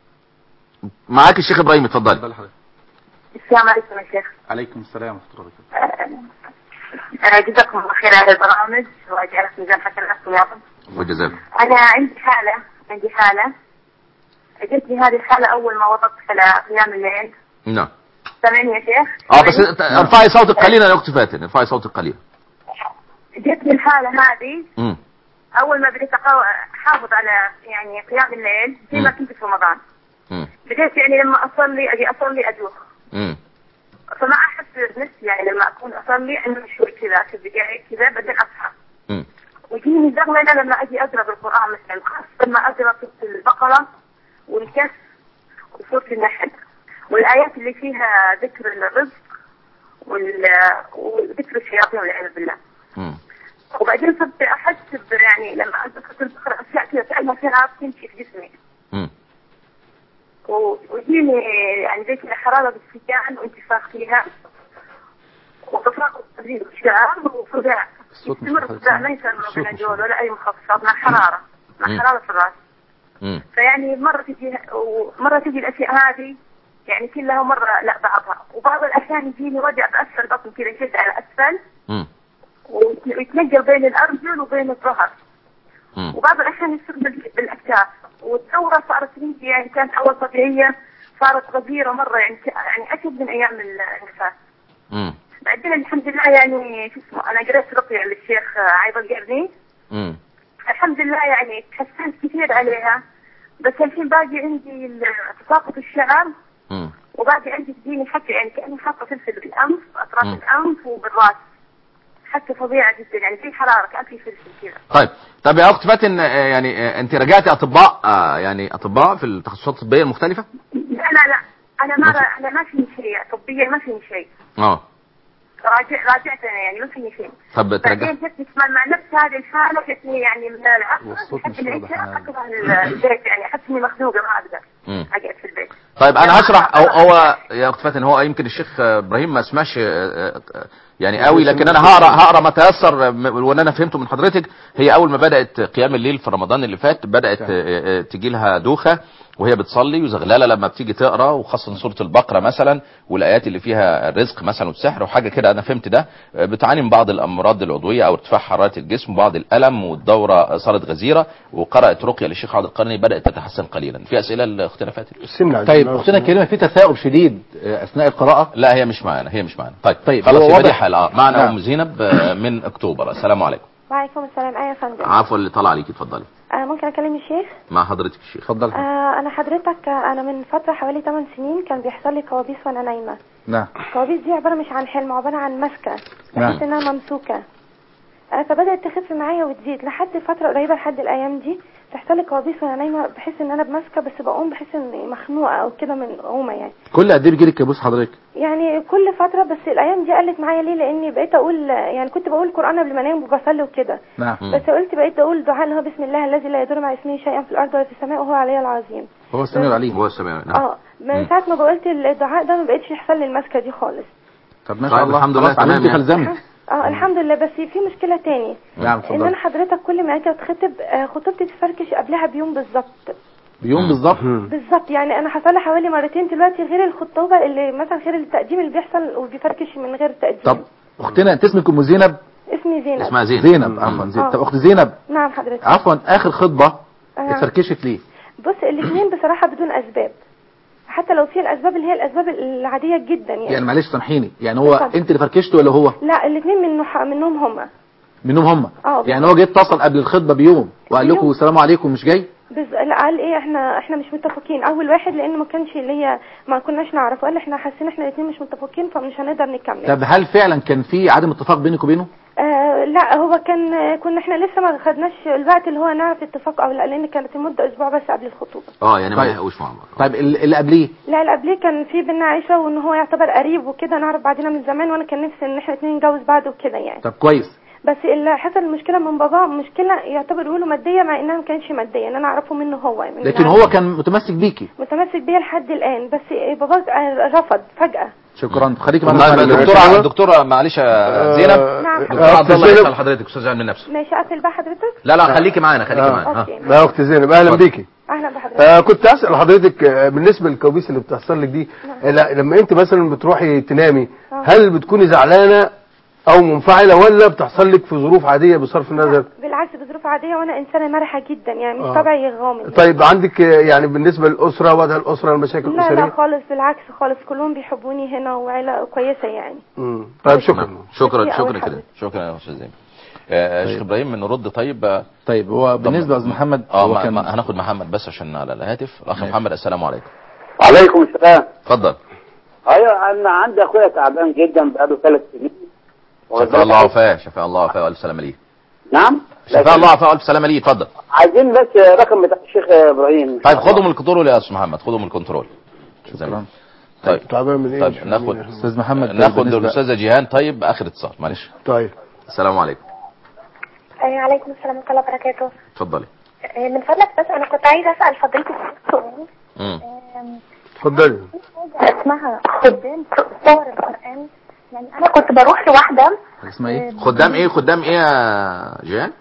Speaker 1: معاك الشيخ ابراهيم اتفضلي
Speaker 4: السلام عليكم يا شيخ
Speaker 2: عليكم السلام ورحمه الله وبركاته
Speaker 4: آه، آه، جزاكم الله خير على البرامج وأجعلك ميزان حسناتكم يا رب
Speaker 1: وجزاك
Speaker 4: أنا عندي حالة عندي حالة جت لي هذه الحالة أول ما وضعت على قيام الليل
Speaker 1: نعم
Speaker 4: سامعني يا شيخ؟
Speaker 1: اه بس
Speaker 4: سامعني؟
Speaker 1: ت- ارفعي صوتك قليلا يا اخت فاتن ارفعي صوتك قليلا
Speaker 4: جت لي الحالة هذه
Speaker 1: امم
Speaker 4: أول ما بديت أقو- أحافظ على يعني قيام الليل زي ما
Speaker 1: مم.
Speaker 4: كنت في رمضان
Speaker 1: امم
Speaker 4: بديت يعني لما أصلي أجي أصلي أدوخ
Speaker 1: امم
Speaker 4: فما احس بنفسي يعني لما اكون اصلي انه شوي كذا عشر دقائق كذا بعدين اصحى
Speaker 1: امم
Speaker 4: ويجيني زغلله لما اجي اقرا بالقران مثلا خاصه لما اقرا سوره البقره والكهف وسوره النحل والايات اللي فيها ذكر الرزق وال... وذكر الشياطين والعياذ بالله
Speaker 1: امم
Speaker 4: وبعدين صرت احس ب- يعني لما كنت اقرا اشياء كذا كانها شراب تمشي في جسمي
Speaker 1: امم
Speaker 4: و- ويجيني يعني زي كذا حرارة بالسجان وانتفاخ فيها وتفاقد قليل بالشعر وصداع
Speaker 2: الصوت مش
Speaker 4: يستمر
Speaker 2: واضح.
Speaker 4: الصداع ما يسمى
Speaker 2: الصوت
Speaker 4: من
Speaker 2: مش
Speaker 4: الجول ولا أي مخفضات مع حرارة
Speaker 1: مم.
Speaker 4: مع حرارة في الرأس
Speaker 1: امم
Speaker 4: فيعني مرة تجي ومرة تجي الأشياء هذه يعني كلها مرة لا بعضها وبعض الأحيان يجيني وجع بأسفل بطن كذا يشد على أسفل
Speaker 1: امم
Speaker 4: ويت- ويتنقل بين الأرجل وبين الظهر
Speaker 1: امم
Speaker 4: وبعض الأحيان يصير بال- بالأكتاف والدورة صارت عندي يعني كانت أول طبيعية صارت غزيرة مرة يعني ك- يعني أشد من أيام النفاس
Speaker 1: امم
Speaker 4: بعدين الحمد لله يعني شو اسمه أنا قريت رقية للشيخ عايض القرني
Speaker 1: امم
Speaker 4: الحمد لله يعني تحسنت كثير عليها بس الحين باقي عندي ال- تساقط الشعر
Speaker 1: امم
Speaker 4: وباقي عندي تجيني حكة يعني كأني حاطة فلفل بالأنف أطراف
Speaker 1: مم.
Speaker 4: الأنف وبالرأس حكة فظيعة جدا يعني في حرارة كأن في فلفل كذا
Speaker 1: طيب طب يا اخت فاتن آه، يعني آه، انت راجعتي اطباء آه، يعني اطباء في التخصصات الطبيه المختلفه
Speaker 4: لا لا لا أنا ما
Speaker 1: ما في-
Speaker 4: أنا ما فيني شيء طبيا ما فيني شيء
Speaker 1: اه
Speaker 4: راجع راجعت أنا يعني ما فيني شيء
Speaker 1: طب ترجع
Speaker 4: بعدين جتني كمان مع نفس هذه الحالة جتني يعني من العصر
Speaker 2: والصوت
Speaker 4: لحد
Speaker 2: مش واضح
Speaker 4: العشاء
Speaker 2: معايا.
Speaker 4: أكره ال- البيت يعني أحس إني مخنوقة ما أقدر
Speaker 1: مم.
Speaker 4: أقعد في البيت
Speaker 1: طيب انا هشرح هو, هو يا اخت فاتن هو يمكن الشيخ آه، ابراهيم ما سمعش آه، آه، يعني قوي لكن انا هقرا هقرا ما تيسر م- وان انا فهمته من حضرتك هي اول ما بدات قيام الليل في رمضان اللي فات بدات تجي لها دوخه وهي بتصلي وزغلله لما بتيجي تقرا وخاصه سوره البقره مثلا والايات اللي فيها الرزق مثلا والسحر وحاجه كده انا فهمت ده آه، بتعاني من بعض الامراض العضويه او ارتفاع حراره الجسم وبعض الالم والدوره صارت غزيره وقرات رقيه للشيخ عبد القرني بدات تتحسن قليلا في اسئله لاختلافات
Speaker 3: السن عايزين
Speaker 2: طيب
Speaker 3: نعرف.
Speaker 2: اختنا الكريمه في تثاؤب شديد آه، اثناء القراءه
Speaker 1: لا هي مش معانا هي مش معانا طيب
Speaker 2: طيب،
Speaker 1: خلاص
Speaker 2: هو
Speaker 1: يبقى دي
Speaker 2: واضح-
Speaker 1: حلقه معنا
Speaker 2: نعم.
Speaker 1: ام زينب آه، من اكتوبر السلام عليكم
Speaker 4: وعليكم السلام ايه يا فندم
Speaker 1: عفوا اللي طلع عليكي اتفضلي
Speaker 4: آه ممكن اكلم الشيخ
Speaker 1: مع حضرتك الشيخ
Speaker 2: اتفضل
Speaker 4: آه انا حضرتك آه، انا من فتره حوالي 8 سنين كان بيحصل لي كوابيس وانا نايمه
Speaker 2: نعم
Speaker 4: الكوابيس دي عباره مش عن حلم عباره عن مسكه
Speaker 2: نعم.
Speaker 4: بحس انها ممسوكه آه فبدات تخف معايا وتزيد لحد فتره قريبه لحد الايام دي تحصل لي كوابيس وانا نايمه بحس ان انا بمسكه بس بقوم بحس اني مخنوقه او كده من قومه يعني
Speaker 2: كل قد ايه بيجي لك كابوس حضرتك
Speaker 4: يعني كل فتره بس الايام دي قلت معايا ليه لاني بقيت اقول يعني كنت بقول القران قبل ما انام وبصلي وكده
Speaker 2: نعم
Speaker 4: بس قلت بقيت اقول دعاء اللي هو بسم الله الذي لا يضر مع اسمه شيئا في الارض ولا في السماء وهو العلي العظيم
Speaker 2: هو السميع العليم
Speaker 1: هو السميع نعم
Speaker 4: اه من ساعه ما قلت الدعاء ده ما بقتش يحصل لي المسكه دي خالص
Speaker 2: طب ما شاء
Speaker 1: طيب،
Speaker 2: الله
Speaker 1: الحمد لله
Speaker 2: خلاص
Speaker 1: تمام
Speaker 2: علمتي
Speaker 1: يعني.
Speaker 2: فالزمي
Speaker 4: اه الحمد لله بس في مشكله تاني
Speaker 2: نعم
Speaker 4: ان
Speaker 2: اتفضل
Speaker 4: انا حضرتك كل ما اجي اتخطب آه، خطوبتي تفركش قبلها بيوم بالظبط
Speaker 2: بيوم بالظبط
Speaker 4: بالظبط يعني انا حصل لي حوالي مرتين دلوقتي غير الخطوبه اللي مثلا غير التقديم اللي بيحصل وبيفركش من غير تقديم
Speaker 2: طب اختنا انت اسمك ام زينب
Speaker 4: اسمي زينب
Speaker 1: اسمها زينب
Speaker 2: زينب عفوا زينب
Speaker 4: آه.
Speaker 2: طب اخت زينب
Speaker 4: نعم حضرتك
Speaker 2: عفوا اخر خطبه
Speaker 4: آه.
Speaker 2: اتفركشت ليه
Speaker 4: بص الاثنين بصراحه بدون اسباب حتى لو في الاسباب اللي هي الاسباب العاديه جدا يعني,
Speaker 2: يعني معلش سامحيني يعني هو
Speaker 4: اتفضل.
Speaker 2: انت اللي فركشته ولا هو
Speaker 4: لا الاثنين منه منهم هما
Speaker 2: منهم هم
Speaker 4: اه
Speaker 2: يعني هو جه اتصل قبل الخطبه بيوم وقال لكم
Speaker 4: بيوم.
Speaker 2: السلام عليكم مش جاي
Speaker 4: بس لا قال ايه احنا احنا مش متفقين اول واحد لان ما كانش ليا ما كناش نعرف قال احنا حاسين احنا الاثنين مش متفقين فمش هنقدر نكمل
Speaker 2: طب هل فعلا كان في عدم اتفاق بينك وبينه
Speaker 4: آه لا هو كان كنا احنا لسه ما خدناش الوقت اللي هو نعرف اتفاق او لا لان كانت المده اسبوع بس قبل الخطوبه
Speaker 1: اه يعني ما
Speaker 2: طيب.
Speaker 1: يلحقوش مع بعض
Speaker 2: طيب ال- اللي قبليه
Speaker 4: لا اللي قبليه كان في بينا عيشه وان هو يعتبر قريب وكده نعرف بعضنا من زمان وانا كان نفسي ان احنا الاثنين نتجوز بعض وكده يعني
Speaker 2: طب كويس
Speaker 4: بس اللي حصل المشكله من بابا مشكله يعتبر يقولوا ماديه مع انها ما كانتش ماديه ان انا اعرفه منه هو من
Speaker 2: لكن
Speaker 4: العالم.
Speaker 2: هو كان متمسك بيكي
Speaker 4: متمسك بيا لحد الان بس بابا رفض فجاه
Speaker 2: شكرا خليكي
Speaker 1: طيب،
Speaker 2: معانا
Speaker 1: الدكتوره الدكتوره معلش يا زينب
Speaker 4: نعم
Speaker 1: دكتور عبد الله يسال حضرتك استاذ علم نفسه
Speaker 4: ماشي اقفل بقى حضرتك
Speaker 1: لا لا خليكي معانا خليكي
Speaker 3: آه.
Speaker 1: معانا ها.
Speaker 4: اوكي
Speaker 3: لا اخت زينب اهلا
Speaker 1: اتفضل.
Speaker 3: بيكي
Speaker 4: اهلا بحضرتك
Speaker 3: آه كنت اسال حضرتك آه بالنسبه للكوابيس اللي بتحصل لك دي آه لا لما انت مثلا بتروحي تنامي
Speaker 4: آه.
Speaker 3: هل بتكوني زعلانه او منفعله ولا بتحصل لك في ظروف عاديه بصرف النظر
Speaker 4: بالعكس بظروف عاديه وانا انسانه مرحه جدا يعني مش
Speaker 3: آه.
Speaker 4: طبعي غامض
Speaker 3: طيب عندك آه، يعني بالنسبه للاسره وضع الاسره المشاكل
Speaker 4: لا لا
Speaker 3: الاسريه
Speaker 4: خالص بالعكس خالص كلهم بيحبوني هنا وعيله كويسه يعني
Speaker 3: مم. طيب شكرا
Speaker 1: نعم. شكرا
Speaker 4: شكرا
Speaker 1: شكرا
Speaker 4: أول
Speaker 1: كده
Speaker 4: حضرتك.
Speaker 1: شكرا يا استاذ زينب آه، شيخ ابراهيم نرد طيب آه،
Speaker 2: طيب هو بالنسبه لاستاذ محمد
Speaker 1: اه
Speaker 2: هو
Speaker 1: ما
Speaker 2: كان
Speaker 1: ما هناخد محمد بس عشان على الهاتف الاخ
Speaker 2: ماشي.
Speaker 1: محمد السلام عليكم
Speaker 5: وعليكم السلام
Speaker 1: اتفضل
Speaker 5: ايوه انا عندي اخويا تعبان جدا بقاله ثلاث سنين
Speaker 1: شفاء الله وفاه شفاء الله وفاه والف سلامه ليه
Speaker 5: نعم
Speaker 1: شفاء الله وفاه والف سلامه ليه اتفضل
Speaker 5: عايزين بس رقم بتاع الشيخ ابراهيم
Speaker 1: طيب خدوا من الكنترول يا استاذ محمد خدوا من الكنترول
Speaker 2: شكرا
Speaker 1: طيب
Speaker 3: تعبان من ايه
Speaker 1: طيب
Speaker 3: مش
Speaker 1: ناخد
Speaker 3: فاهمين.
Speaker 2: استاذ محمد طيب
Speaker 1: ناخد
Speaker 2: بالنسبة-
Speaker 1: الاستاذه جيهان طيب اخر اتصال معلش
Speaker 3: طيب
Speaker 1: السلام عليكم
Speaker 4: أيوة عليكم السلام ورحمه الله وبركاته
Speaker 1: اتفضلي
Speaker 4: آه، من فضلك بس انا كنت عايزه اسال فضيلتك سؤال
Speaker 1: امم
Speaker 4: آم،
Speaker 3: اتفضلي
Speaker 4: حاجه اسمها خدام صور القران يعني انا كنت بروح لواحده
Speaker 2: اسمها ايه
Speaker 1: خدام ايه خدام ايه يا جيهان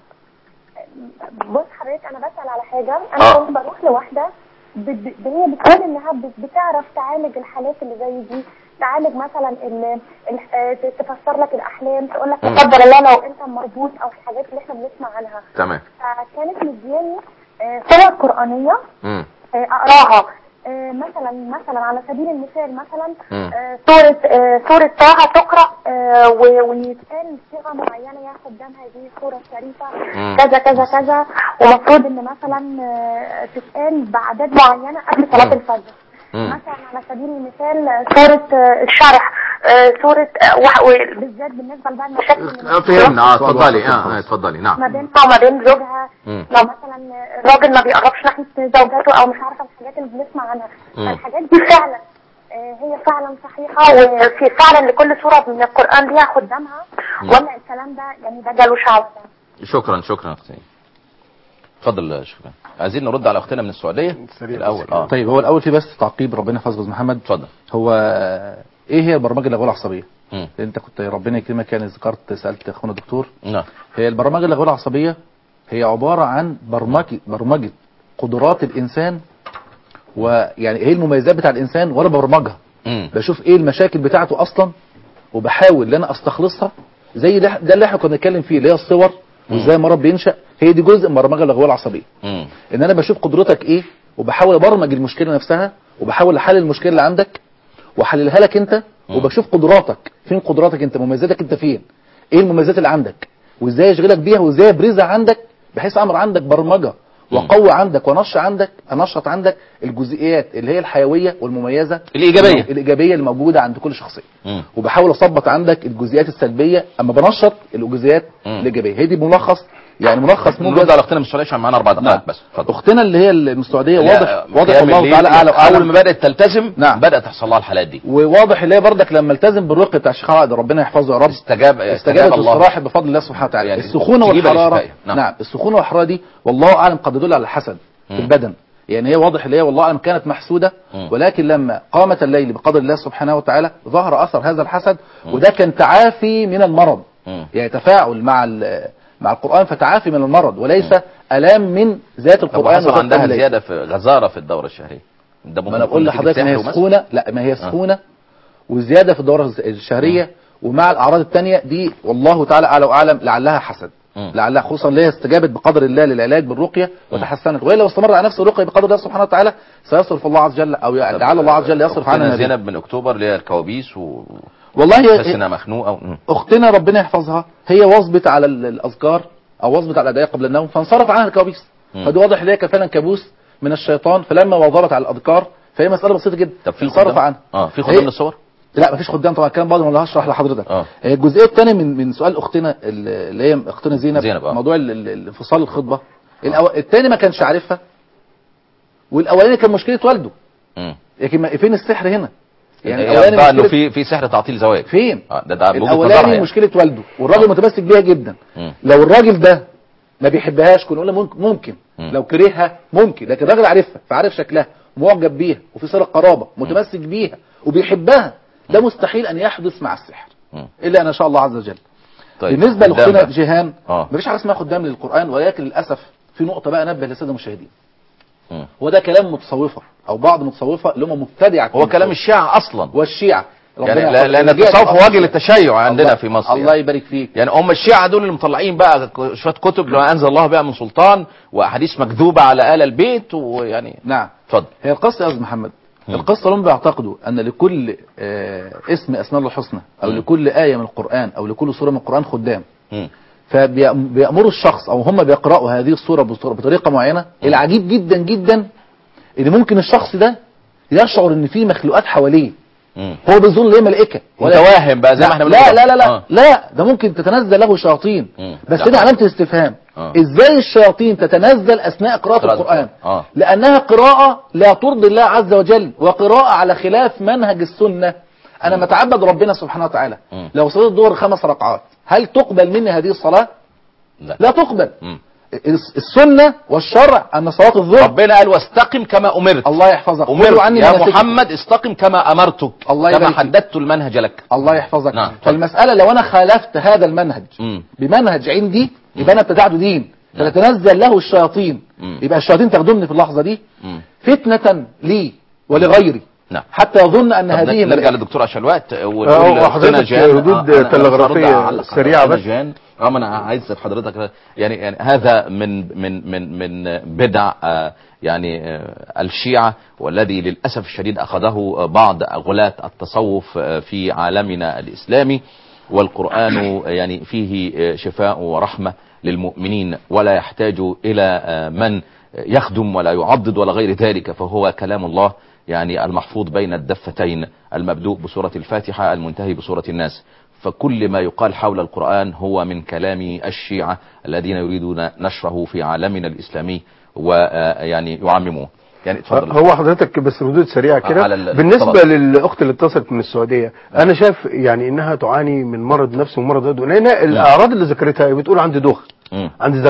Speaker 4: بص حضرتك انا بسال على حاجه
Speaker 1: آه.
Speaker 4: انا كنت بروح لواحده ب- ب- هي بتقول انها بت- بتعرف تعالج الحالات اللي زي دي تعالج مثلا ال ال- آه، ت- تفسر لك الاحلام تقول لك
Speaker 1: مم.
Speaker 4: لا قدر الله لو انت مربوط او الحاجات اللي احنا بنسمع عنها
Speaker 1: تمام
Speaker 4: فكانت مدياني آه، صور قرانيه
Speaker 1: امم
Speaker 4: آه، اقراها آه، مثلا مثلا على سبيل المثال مثلا
Speaker 1: مم.
Speaker 4: آه، سورة آه، سورة طه تقرأ آه، و- ويتقال صيغة معينة يا قدامها دي سورة شريفة
Speaker 1: مم.
Speaker 4: كذا كذا كذا ومفروض ان مثلا آه، تتقال بأعداد معينة قبل صلاة
Speaker 1: مم.
Speaker 4: الفجر
Speaker 1: مم.
Speaker 4: مثلا على سبيل المثال آه، سورة آه، الشرح آه، سورة آه، وح- وبالذات بالنسبة لبقى المشاكل اللي
Speaker 1: آه، فهمنا اه اتفضلي اه آه، اتفضلي نعم
Speaker 4: ما بينها وما بين زوجها
Speaker 1: مم.
Speaker 4: لو مثلا الراجل ما بيقربش ناحية زوجته او مش عارفة الحاجات اللي بنسمع عنها
Speaker 1: مم.
Speaker 4: فالحاجات دي فعلا آه، هي فعلا صحيحة وفي فعلا لكل سورة من القرآن ليها خدامها
Speaker 1: مم.
Speaker 4: ولا الكلام ده يعني ده جاله شعوذة
Speaker 1: شكرا شكرا اختي اتفضل يا شيخ إبراهيم. عايزين نرد على اختنا من السعوديه
Speaker 3: سريع
Speaker 1: الاول
Speaker 3: بس.
Speaker 1: اه
Speaker 2: طيب هو الاول في بس تعقيب ربنا يحفظ استاذ محمد
Speaker 1: اتفضل
Speaker 2: هو ايه هي البرمجه اللغويه العصبيه
Speaker 1: مم.
Speaker 2: انت كنت ربنا يكرمك يعني ذكرت سالت اخونا الدكتور
Speaker 1: نعم
Speaker 2: هي البرمجه اللغويه العصبيه هي عباره عن برمجه برمجه قدرات الانسان ويعني ايه المميزات بتاع الانسان وانا ببرمجها
Speaker 1: مم.
Speaker 2: بشوف ايه المشاكل بتاعته اصلا وبحاول ان انا استخلصها زي ده, ده اللي احنا كنا بنتكلم فيه اللي هي الصور وازاي المرض بينشا هي دي جزء من البرمجه اللغويه العصبيه
Speaker 1: مم.
Speaker 2: ان انا بشوف قدرتك ايه وبحاول ابرمج المشكله نفسها وبحاول احلل المشكله اللي عندك واحللها لك انت وبشوف قدراتك فين قدراتك انت مميزاتك انت فين ايه المميزات اللي عندك وازاي اشغلك بيها وازاي ابرزها عندك بحيث امر عندك برمجه واقوي عندك ونشط عندك انشط عندك الجزئيات اللي هي الحيويه والمميزه
Speaker 1: الإيجابية.
Speaker 2: الايجابيه الموجوده عند كل شخصيه
Speaker 1: مم.
Speaker 2: وبحاول اثبط عندك الجزئيات السلبيه اما بنشط الجزئيات
Speaker 1: مم.
Speaker 2: الايجابيه هي دي ملخص يعني ملخص موجز
Speaker 1: نرد على اختنا من السعوديه عشان معانا اربع
Speaker 2: نعم.
Speaker 1: دقائق بس اتفضل
Speaker 2: اختنا اللي هي المستعوديه
Speaker 1: لا،
Speaker 2: واضح واضح
Speaker 1: قيام
Speaker 2: الله
Speaker 1: الليل
Speaker 2: تعالى اعلى
Speaker 1: اول
Speaker 2: واعلم
Speaker 1: ما بدات تلتزم
Speaker 2: نعم.
Speaker 1: بدات تحصل لها الحالات دي
Speaker 2: وواضح اللي هي بردك لما التزم بالرقي بتاع الشيخ عقد ربنا يحفظه يا رب
Speaker 1: استجاب
Speaker 2: استجابت الصراحه بفضل الله سبحانه وتعالى
Speaker 1: يعني
Speaker 2: السخونه
Speaker 1: تجيب
Speaker 2: والحراره
Speaker 1: الشفاء.
Speaker 2: نعم.
Speaker 1: نعم.
Speaker 2: نعم السخونه والحراره دي والله اعلم قد تدل على الحسد في
Speaker 1: مم.
Speaker 2: البدن يعني هي واضح اللي هي والله اعلم كانت محسوده
Speaker 1: مم.
Speaker 2: ولكن لما قامت الليل بقدر الله سبحانه وتعالى ظهر اثر هذا الحسد وده كان تعافي من المرض
Speaker 1: مم.
Speaker 2: يعني تفاعل مع ال- مع القران فتعافي من المرض وليس الام من ذات
Speaker 1: طب
Speaker 2: القران
Speaker 1: حصل
Speaker 2: وذات
Speaker 1: عندها
Speaker 2: الليل.
Speaker 1: زياده في غزاره في الدوره الشهريه ده ممكن
Speaker 2: ما انا
Speaker 1: يكون
Speaker 2: بقول
Speaker 1: نتيجة
Speaker 2: لحضرتك ان
Speaker 1: سحر
Speaker 2: هي
Speaker 1: ومس؟
Speaker 2: سخونه لا ما هي سخونه وزياده في الدوره الز- الشهريه ومع الاعراض الثانيه دي والله تعالى اعلى واعلم لعلها حسد
Speaker 1: مم.
Speaker 2: لعلها خصوصا اللي هي استجابت بقدر الله للعلاج بالرقيه وتحسنت والا لو استمر على نفس الرقيه بقدر الله سبحانه وتعالى سيصرف الله عز وجل او
Speaker 1: طب،
Speaker 2: لعل الله عز وجل يصرف
Speaker 1: أختنا
Speaker 2: عنها ما بيه.
Speaker 1: زينب من اكتوبر اللي هي الكوابيس و
Speaker 2: والله
Speaker 1: تحس
Speaker 2: هي
Speaker 1: انها مخنوقه و... مم.
Speaker 2: اختنا ربنا يحفظها هي واظبت على ال- الاذكار او واظبت على الادعيه قبل النوم فانصرف عنها الكوابيس
Speaker 1: مم.
Speaker 2: فدي واضح ان هي كان فعلا كابوس من الشيطان فلما واظبت على الاذكار فهي مساله بسيطه جدا
Speaker 1: طب في
Speaker 2: انصرف
Speaker 1: خدام؟
Speaker 2: عنها
Speaker 1: اه في
Speaker 2: هي-
Speaker 1: خدام للصور
Speaker 2: لا مفيش خدام طبعا الكلام بعض ولا هشرح لحضرتك
Speaker 1: اه.
Speaker 2: هي الجزئيه الثانيه من من سؤال اختنا ال- اللي هي اختنا زينب,
Speaker 1: زينب، اه.
Speaker 2: موضوع ال- ال- الانفصال الخطبه الأو... الثاني ما كانش عارفها والاولاني كان مشكله والده
Speaker 1: مم.
Speaker 2: لكن ما- فين السحر هنا يعني
Speaker 1: يعني
Speaker 2: الاولاني
Speaker 1: بقى انه
Speaker 2: مشكله
Speaker 1: في في سحر تعطيل زواج
Speaker 2: فين
Speaker 1: اه ده ده بوجهة نظرها
Speaker 2: الاولاني
Speaker 1: يعني.
Speaker 2: مشكله والده والراجل
Speaker 1: اه.
Speaker 2: متمسك بيها جدا
Speaker 1: مم.
Speaker 2: لو الراجل ده ما بيحبهاش كنا نقول ممكن ممكن
Speaker 1: مم.
Speaker 2: لو كرهها ممكن لكن الراجل عارفها فعارف شكلها معجب بيها وفي صله قرابه متمسك بيها وبيحبها ده مستحيل ان يحدث مع السحر
Speaker 1: مم.
Speaker 2: الا ان شاء الله عز وجل
Speaker 1: طيب
Speaker 2: بالنسبه
Speaker 1: خدام
Speaker 2: لاختنا
Speaker 1: بقى.
Speaker 2: جيهان
Speaker 1: اه.
Speaker 2: مفيش حاجه اسمها خدام للقران ولكن للاسف في نقطه بقى نبه للساده المشاهدين
Speaker 1: مم.
Speaker 2: هو ده كلام متصوفه او بعض متصوفه اللي هم مبتدعه
Speaker 1: هو كلام الشيعة اصلا
Speaker 2: والشيعة ربنا
Speaker 1: يعني لا-
Speaker 2: يحفظهم.
Speaker 1: لان
Speaker 2: رجعت
Speaker 1: التصوف
Speaker 2: الأصل.
Speaker 1: وجه للتشيع عندنا
Speaker 2: الله-
Speaker 1: في مصر
Speaker 2: الله
Speaker 1: يعني.
Speaker 2: يبارك فيك
Speaker 1: يعني هم الشيعة دول اللي مطلعين بقى ك- شوية كتب لما أنزل الله بها من سلطان وأحاديث مكذوبة على آل البيت ويعني
Speaker 2: نعم
Speaker 1: اتفضل
Speaker 2: هي القصة يا أستاذ محمد
Speaker 1: مم.
Speaker 2: القصة هم بيعتقدوا أن لكل آه، اسم أسماء الله الحسنى أو
Speaker 1: مم.
Speaker 2: لكل آية من القرآن أو لكل سورة من القرآن خدام
Speaker 1: مم.
Speaker 2: فبيأمروا الشخص أو هم بيقرأوا هذه السورة بطر- بطريقة معينة العجيب جدا جدا إن ممكن الشخص ده يشعر إن في مخلوقات حواليه
Speaker 1: مم.
Speaker 2: هو بيظن ان هي ملائكه
Speaker 1: متواهم بقى زي ما احنا
Speaker 2: لا
Speaker 1: بنقول.
Speaker 2: لا لا لا
Speaker 1: آه.
Speaker 2: لا ده ممكن تتنزل له شياطين
Speaker 1: مم.
Speaker 2: بس
Speaker 1: لا.
Speaker 2: هنا علامه استفهام
Speaker 1: آه.
Speaker 2: ازاي الشياطين تتنزل اثناء قراءه
Speaker 1: قراءة
Speaker 2: القران
Speaker 1: القرآن. آه.
Speaker 2: لانها قراءه لا ترضي الله عز وجل وقراءه على خلاف منهج السنه انا متعبد ربنا سبحانه وتعالى
Speaker 1: مم.
Speaker 2: لو صليت الظهر خمس ركعات هل تقبل مني هذه الصلاه
Speaker 1: لا
Speaker 2: لا تقبل
Speaker 1: مم.
Speaker 2: الس- السنه والشرع ان صلاه الظهر
Speaker 1: ربنا قال واستقم كما أمرت
Speaker 2: الله يحفظك
Speaker 1: أمرت
Speaker 2: خذوا عني
Speaker 1: يا
Speaker 2: مناسككم.
Speaker 1: محمد استقم كما أمرتك
Speaker 2: الله
Speaker 1: كما
Speaker 2: يبارك فيك.
Speaker 1: حددت المنهج لك
Speaker 2: الله يحفظك
Speaker 1: نعم.
Speaker 2: فالمسألة لو أنا خالفت هذا المنهج
Speaker 1: مم.
Speaker 2: بمنهج عندي يبقى أنا ابتدعت دين
Speaker 1: نعم.
Speaker 2: فتتنزل له الشياطين
Speaker 1: مم.
Speaker 2: يبقى الشياطين تخدمني في اللحظة دي
Speaker 1: مم.
Speaker 2: فتنة لي ولغيري
Speaker 1: نعم
Speaker 2: حتى يظن أن
Speaker 1: طب
Speaker 2: هذه
Speaker 1: نرجع
Speaker 2: ملائكة.
Speaker 1: للدكتور عشوات
Speaker 3: آه،
Speaker 1: ونقول
Speaker 3: وحضرتك
Speaker 1: أختنا جان-
Speaker 3: ردود
Speaker 1: آه، أنا- أنا
Speaker 3: تلغرافية
Speaker 1: برد أعلق على
Speaker 3: سريعة
Speaker 1: أختنا
Speaker 3: بس.
Speaker 1: جان اه ما انا عايز حضرتك يعني يعني هذا من من من من بدع آه، يعني آه، الشيعة والذي للاسف الشديد اخذه آه، بعض غلاة التصوف آه، في عالمنا الاسلامي والقرآن يعني فيه آه، شفاء ورحمة للمؤمنين ولا يحتاج الى آه، من يخدم ولا يعضد ولا غير ذلك فهو كلام الله يعني المحفوظ بين الدفتين المبدوء بسورة الفاتحة المنتهي بسورة الناس فكل ما يقال حول القرآن هو من كلام الشيعة الذين يريدون نشره في عالمنا الإسلامي ويعني يعمموه يعني اتفضل
Speaker 3: هو حضرتك بس ردود سريعه كده
Speaker 1: على ال-
Speaker 3: بالنسبه
Speaker 1: الطبق.
Speaker 3: للاخت اللي اتصلت من السعوديه انا شايف يعني انها تعاني من مرض نفسي ومرض عضوي لان الاعراض اللي ذكرتها بتقول عندي دوخه
Speaker 1: مم.
Speaker 3: عندي زغلله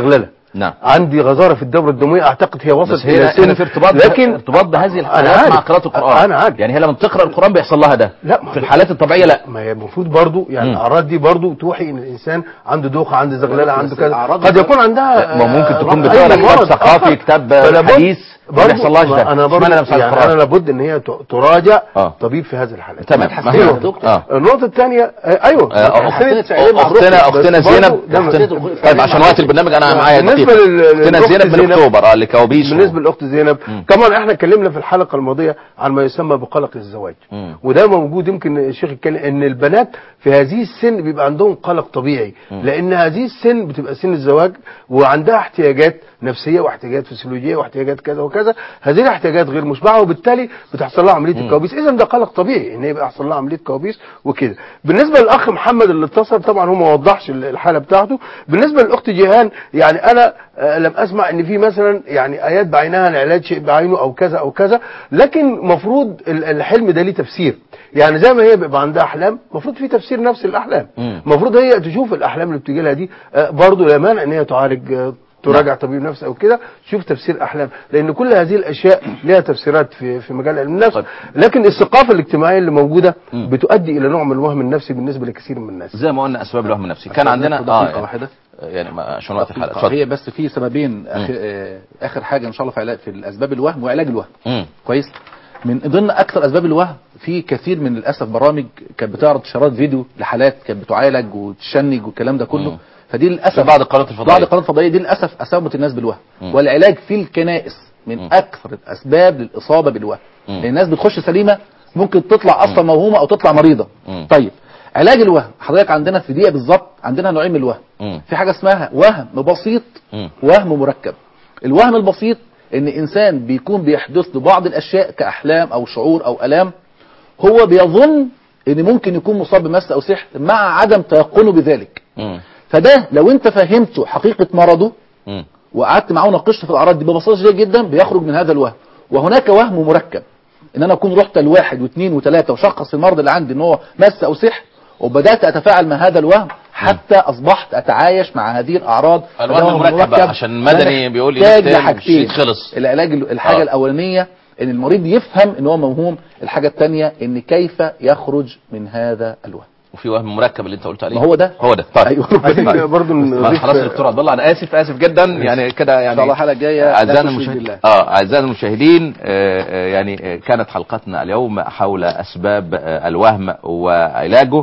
Speaker 1: نعم.
Speaker 3: عندي غزاره في الدوره الدمويه اعتقد هي وصلت
Speaker 1: بس هنا
Speaker 3: الى سن
Speaker 1: هنا في ارتباط
Speaker 3: لكن
Speaker 1: ارتباط بهذه
Speaker 3: أنا
Speaker 1: الحالات
Speaker 3: عارف.
Speaker 1: مع قراءة القرآن
Speaker 3: انا عارف
Speaker 1: يعني هي لما بتقرأ القرآن بيحصل لها ده
Speaker 3: لا ما
Speaker 1: في
Speaker 3: هو-
Speaker 1: الحالات الطبيعية لا
Speaker 3: ما هي المفروض برضو يعني
Speaker 1: مم.
Speaker 3: الاعراض دي برضو توحي ان الانسان عنده دوخه عنده زغلله
Speaker 2: بس
Speaker 3: عنده كذا
Speaker 2: الأعراض
Speaker 3: قد
Speaker 2: دي-
Speaker 3: يكون عندها
Speaker 1: ما ممكن
Speaker 3: آه،
Speaker 1: تكون
Speaker 3: أي
Speaker 1: بتقرا كتاب
Speaker 3: مرض
Speaker 1: ثقافي
Speaker 3: آخر.
Speaker 1: كتاب
Speaker 3: فلابد-
Speaker 1: حديث ما
Speaker 3: برضو-
Speaker 1: بيحصلهاش
Speaker 3: ما
Speaker 1: ده
Speaker 3: انا برضو
Speaker 1: اشمعنى لمسها
Speaker 3: يعني
Speaker 1: القرآن
Speaker 3: انا لابد ان هي ت- تراجع
Speaker 1: آه.
Speaker 3: طبيب في هذه الحالات
Speaker 1: تمام
Speaker 2: ما
Speaker 1: ما
Speaker 2: هي
Speaker 1: هي
Speaker 2: يا دكتور.
Speaker 1: اه
Speaker 3: النقطه الثانيه ايوه
Speaker 1: آه،
Speaker 3: حسنت
Speaker 1: أخت-
Speaker 3: سعيد مع
Speaker 1: اختنا
Speaker 3: الرقية،
Speaker 1: اختنا
Speaker 3: بس
Speaker 1: زينب
Speaker 3: برضو ده
Speaker 1: أختنا- طيب عشان وقت البرنامج انا معايا
Speaker 3: بالنسبة
Speaker 1: دقيقة.
Speaker 3: لل-
Speaker 1: اختنا
Speaker 3: للأخت
Speaker 1: زينب من
Speaker 3: زينب-
Speaker 1: اكتوبر اه لكوابيس
Speaker 3: بالنسبه للاخت زينب
Speaker 1: مم.
Speaker 3: طبعا احنا اتكلمنا في الحلقه الماضيه عن ما يسمى بقلق الزواج
Speaker 1: مم.
Speaker 3: وده موجود يمكن الشيخ اتكلم ان البنات في هذه السن بيبقى عندهم قلق طبيعي لان هذه السن بتبقى سن الزواج وعندها احتياجات نفسيه واحتياجات فسيولوجيه واحتياجات كذا وكذا هذه الاحتياجات غير مشبعه وبالتالي بتحصل لها عمليه الكوابيس اذا ده قلق طبيعي ان يبقى يحصل لها عمليه كوابيس وكده بالنسبه للاخ محمد اللي اتصل طبعا هو ما وضحش الحاله بتاعته بالنسبه للاخت جيهان يعني انا آه، لم اسمع ان في مثلا يعني ايات بعينها العلاج شيء بعينه او كذا او كذا لكن مفروض ال- الحلم ده ليه تفسير يعني زي ما هي بيبقى عندها احلام المفروض في تفسير نفس الاحلام
Speaker 1: مم.
Speaker 3: المفروض هي تشوف الاحلام اللي بتجي لها دي آه، برضه لا مانع ان هي تعالج آه، تراجع طبيب نفسي او كده تشوف تفسير احلام لان كل هذه الاشياء لها تفسيرات في في مجال علم النفس
Speaker 1: طيب.
Speaker 3: لكن الثقافه الاجتماعيه اللي موجوده
Speaker 1: مم.
Speaker 3: بتؤدي الى نوع من الوهم النفسي بالنسبه لكثير من الناس
Speaker 1: زي ما قلنا اسباب الوهم النفسي كان
Speaker 2: بس
Speaker 1: عندنا
Speaker 2: دقيقة
Speaker 1: اه يعني-
Speaker 2: واحدة.
Speaker 1: يعني ما- عشان وقت الحلقه
Speaker 2: دقيقة.
Speaker 1: اتفضل
Speaker 2: هي بس في سببين آخر, آه، اخر حاجه ان شاء الله في علاج في الاسباب الوهم وعلاج الوهم
Speaker 1: مم.
Speaker 2: كويس من ضمن اكثر اسباب الوهم في كثير من للاسف برامج كانت بتعرض اشارات فيديو لحالات كانت بتعالج وتشنج والكلام ده كله
Speaker 1: مم.
Speaker 2: فدي للاسف
Speaker 1: في بعض القنوات الفضائية.
Speaker 2: بعض القنوات الفضائيه دي للاسف اصابت الناس بالوهم
Speaker 1: مم.
Speaker 2: والعلاج في الكنائس من
Speaker 1: مم.
Speaker 2: اكثر الاسباب للاصابه بالوهم
Speaker 1: مم.
Speaker 2: لان الناس بتخش سليمه ممكن تطلع اصلا موهومه او تطلع مريضه
Speaker 1: مم.
Speaker 2: طيب علاج الوهم حضرتك عندنا في دقيقه بالظبط عندنا نوعين من الوهم
Speaker 1: مم.
Speaker 2: في حاجه اسمها وهم بسيط
Speaker 1: مم.
Speaker 2: وهم مركب الوهم البسيط ان انسان بيكون بيحدث له بعض الاشياء كاحلام او شعور او الام هو بيظن ان ممكن يكون مصاب بمس او سحر مع عدم تيقنه بذلك
Speaker 1: مم.
Speaker 2: فده لو انت فهمته حقيقه مرضه
Speaker 1: مم.
Speaker 2: وقعدت معاه وناقشت في الاعراض دي ببساطه شديده جدا بيخرج من هذا الوهم وهناك وهم مركب ان انا اكون رحت لواحد واثنين وثلاثه وشخص المرض اللي عندي ان هو مس او سحر وبدات اتفاعل مع هذا الوهم حتى اصبحت اتعايش مع هذه الاعراض
Speaker 1: الوهم
Speaker 2: فده وهم
Speaker 1: المركب بقى، عشان مدني
Speaker 2: ده
Speaker 1: بيقول
Speaker 2: محتاج
Speaker 1: يستاهل
Speaker 2: لحاجتين.
Speaker 1: الشيء خلص.
Speaker 2: العلاج الحاجه
Speaker 1: آه.
Speaker 2: الاولانيه ان المريض يفهم ان هو موهوم الحاجه الثانيه ان كيف يخرج من هذا الوهم
Speaker 1: وفي وهم مركب اللي انت قلت عليه
Speaker 2: ما هو ده.
Speaker 1: هو ده طيب
Speaker 2: أيوة.
Speaker 3: عايزين برضه
Speaker 1: خلاص خلاص يا دكتور عبد الله انا اسف اسف جدا يعني كده يعني
Speaker 2: ان شاء الله الحلقه الجايه لا
Speaker 1: اعزائنا
Speaker 2: تشرك
Speaker 1: المشاهدين
Speaker 2: بالله.
Speaker 1: اه اعزائنا المشاهدين آه، آه، يعني آه، كانت حلقتنا اليوم حول اسباب آه، الوهم وعلاجه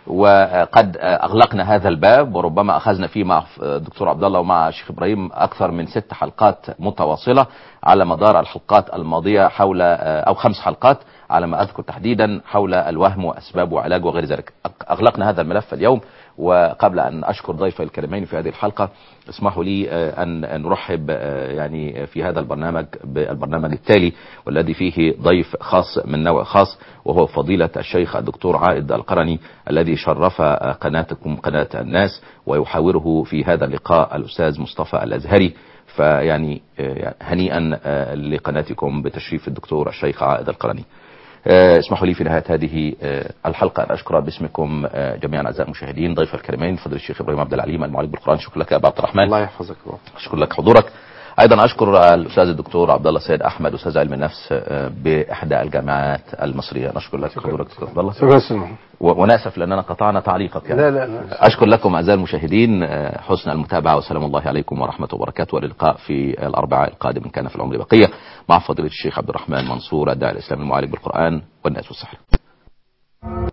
Speaker 1: وقد آه، اغلقنا هذا الباب وربما اخذنا فيه مع الدكتور عبد الله ومع الشيخ ابراهيم اكثر من ست حلقات متواصله على مدار الحلقات الماضيه حول آه، او خمس حلقات على ما اذكر تحديدا حول الوهم واسبابه وعلاجه وغير ذلك اغلقنا هذا الملف اليوم وقبل ان اشكر ضيفي الكريمين في هذه الحلقه اسمحوا لي آه، ان أن نرحب آه، يعني في هذا البرنامج بالبرنامج التالي والذي فيه ضيف خاص من نوع خاص وهو فضيله الشيخ الدكتور عائد القرني الذي شرف آه، قناتكم قناه الناس ويحاوره في هذا اللقاء الاستاذ مصطفى الازهري فيعني آه، هنيئا آه، لقناتكم بتشريف الدكتور الشيخ عائد القرني آه، اسمحوا لي في نهاية هذه آه، الحلقة أن أشكر باسمكم آه، جميعا أعزائي المشاهدين ضيف الكريمين فضل الشيخ إبراهيم عبد العليم المعالج بالقرآن شكرا لك يا أبا عبد الرحمن
Speaker 2: الله يحفظك يا رب.
Speaker 1: أشكر لك حضورك أيضا أشكر الأستاذ الدكتور عبد الله سيد أحمد أستاذ علم النفس آه، بإحدى الجامعات المصرية نشكر لك حضورك دكتور عبد الله
Speaker 3: شكرا استاذ محمد
Speaker 1: و- وناسف لأننا قطعنا تعليقك يعني
Speaker 3: لا لا لا
Speaker 1: أشكر لكم أعزائي المشاهدين آه، حسن المتابعة وسلام الله عليكم ورحمة وبركاته واللقاء في الأربعاء القادم إن كان في العمر بقية مع فضيلة الشيخ عبد الرحمن منصور الداعي الإسلامي المعالج بالقرآن والناس والسحر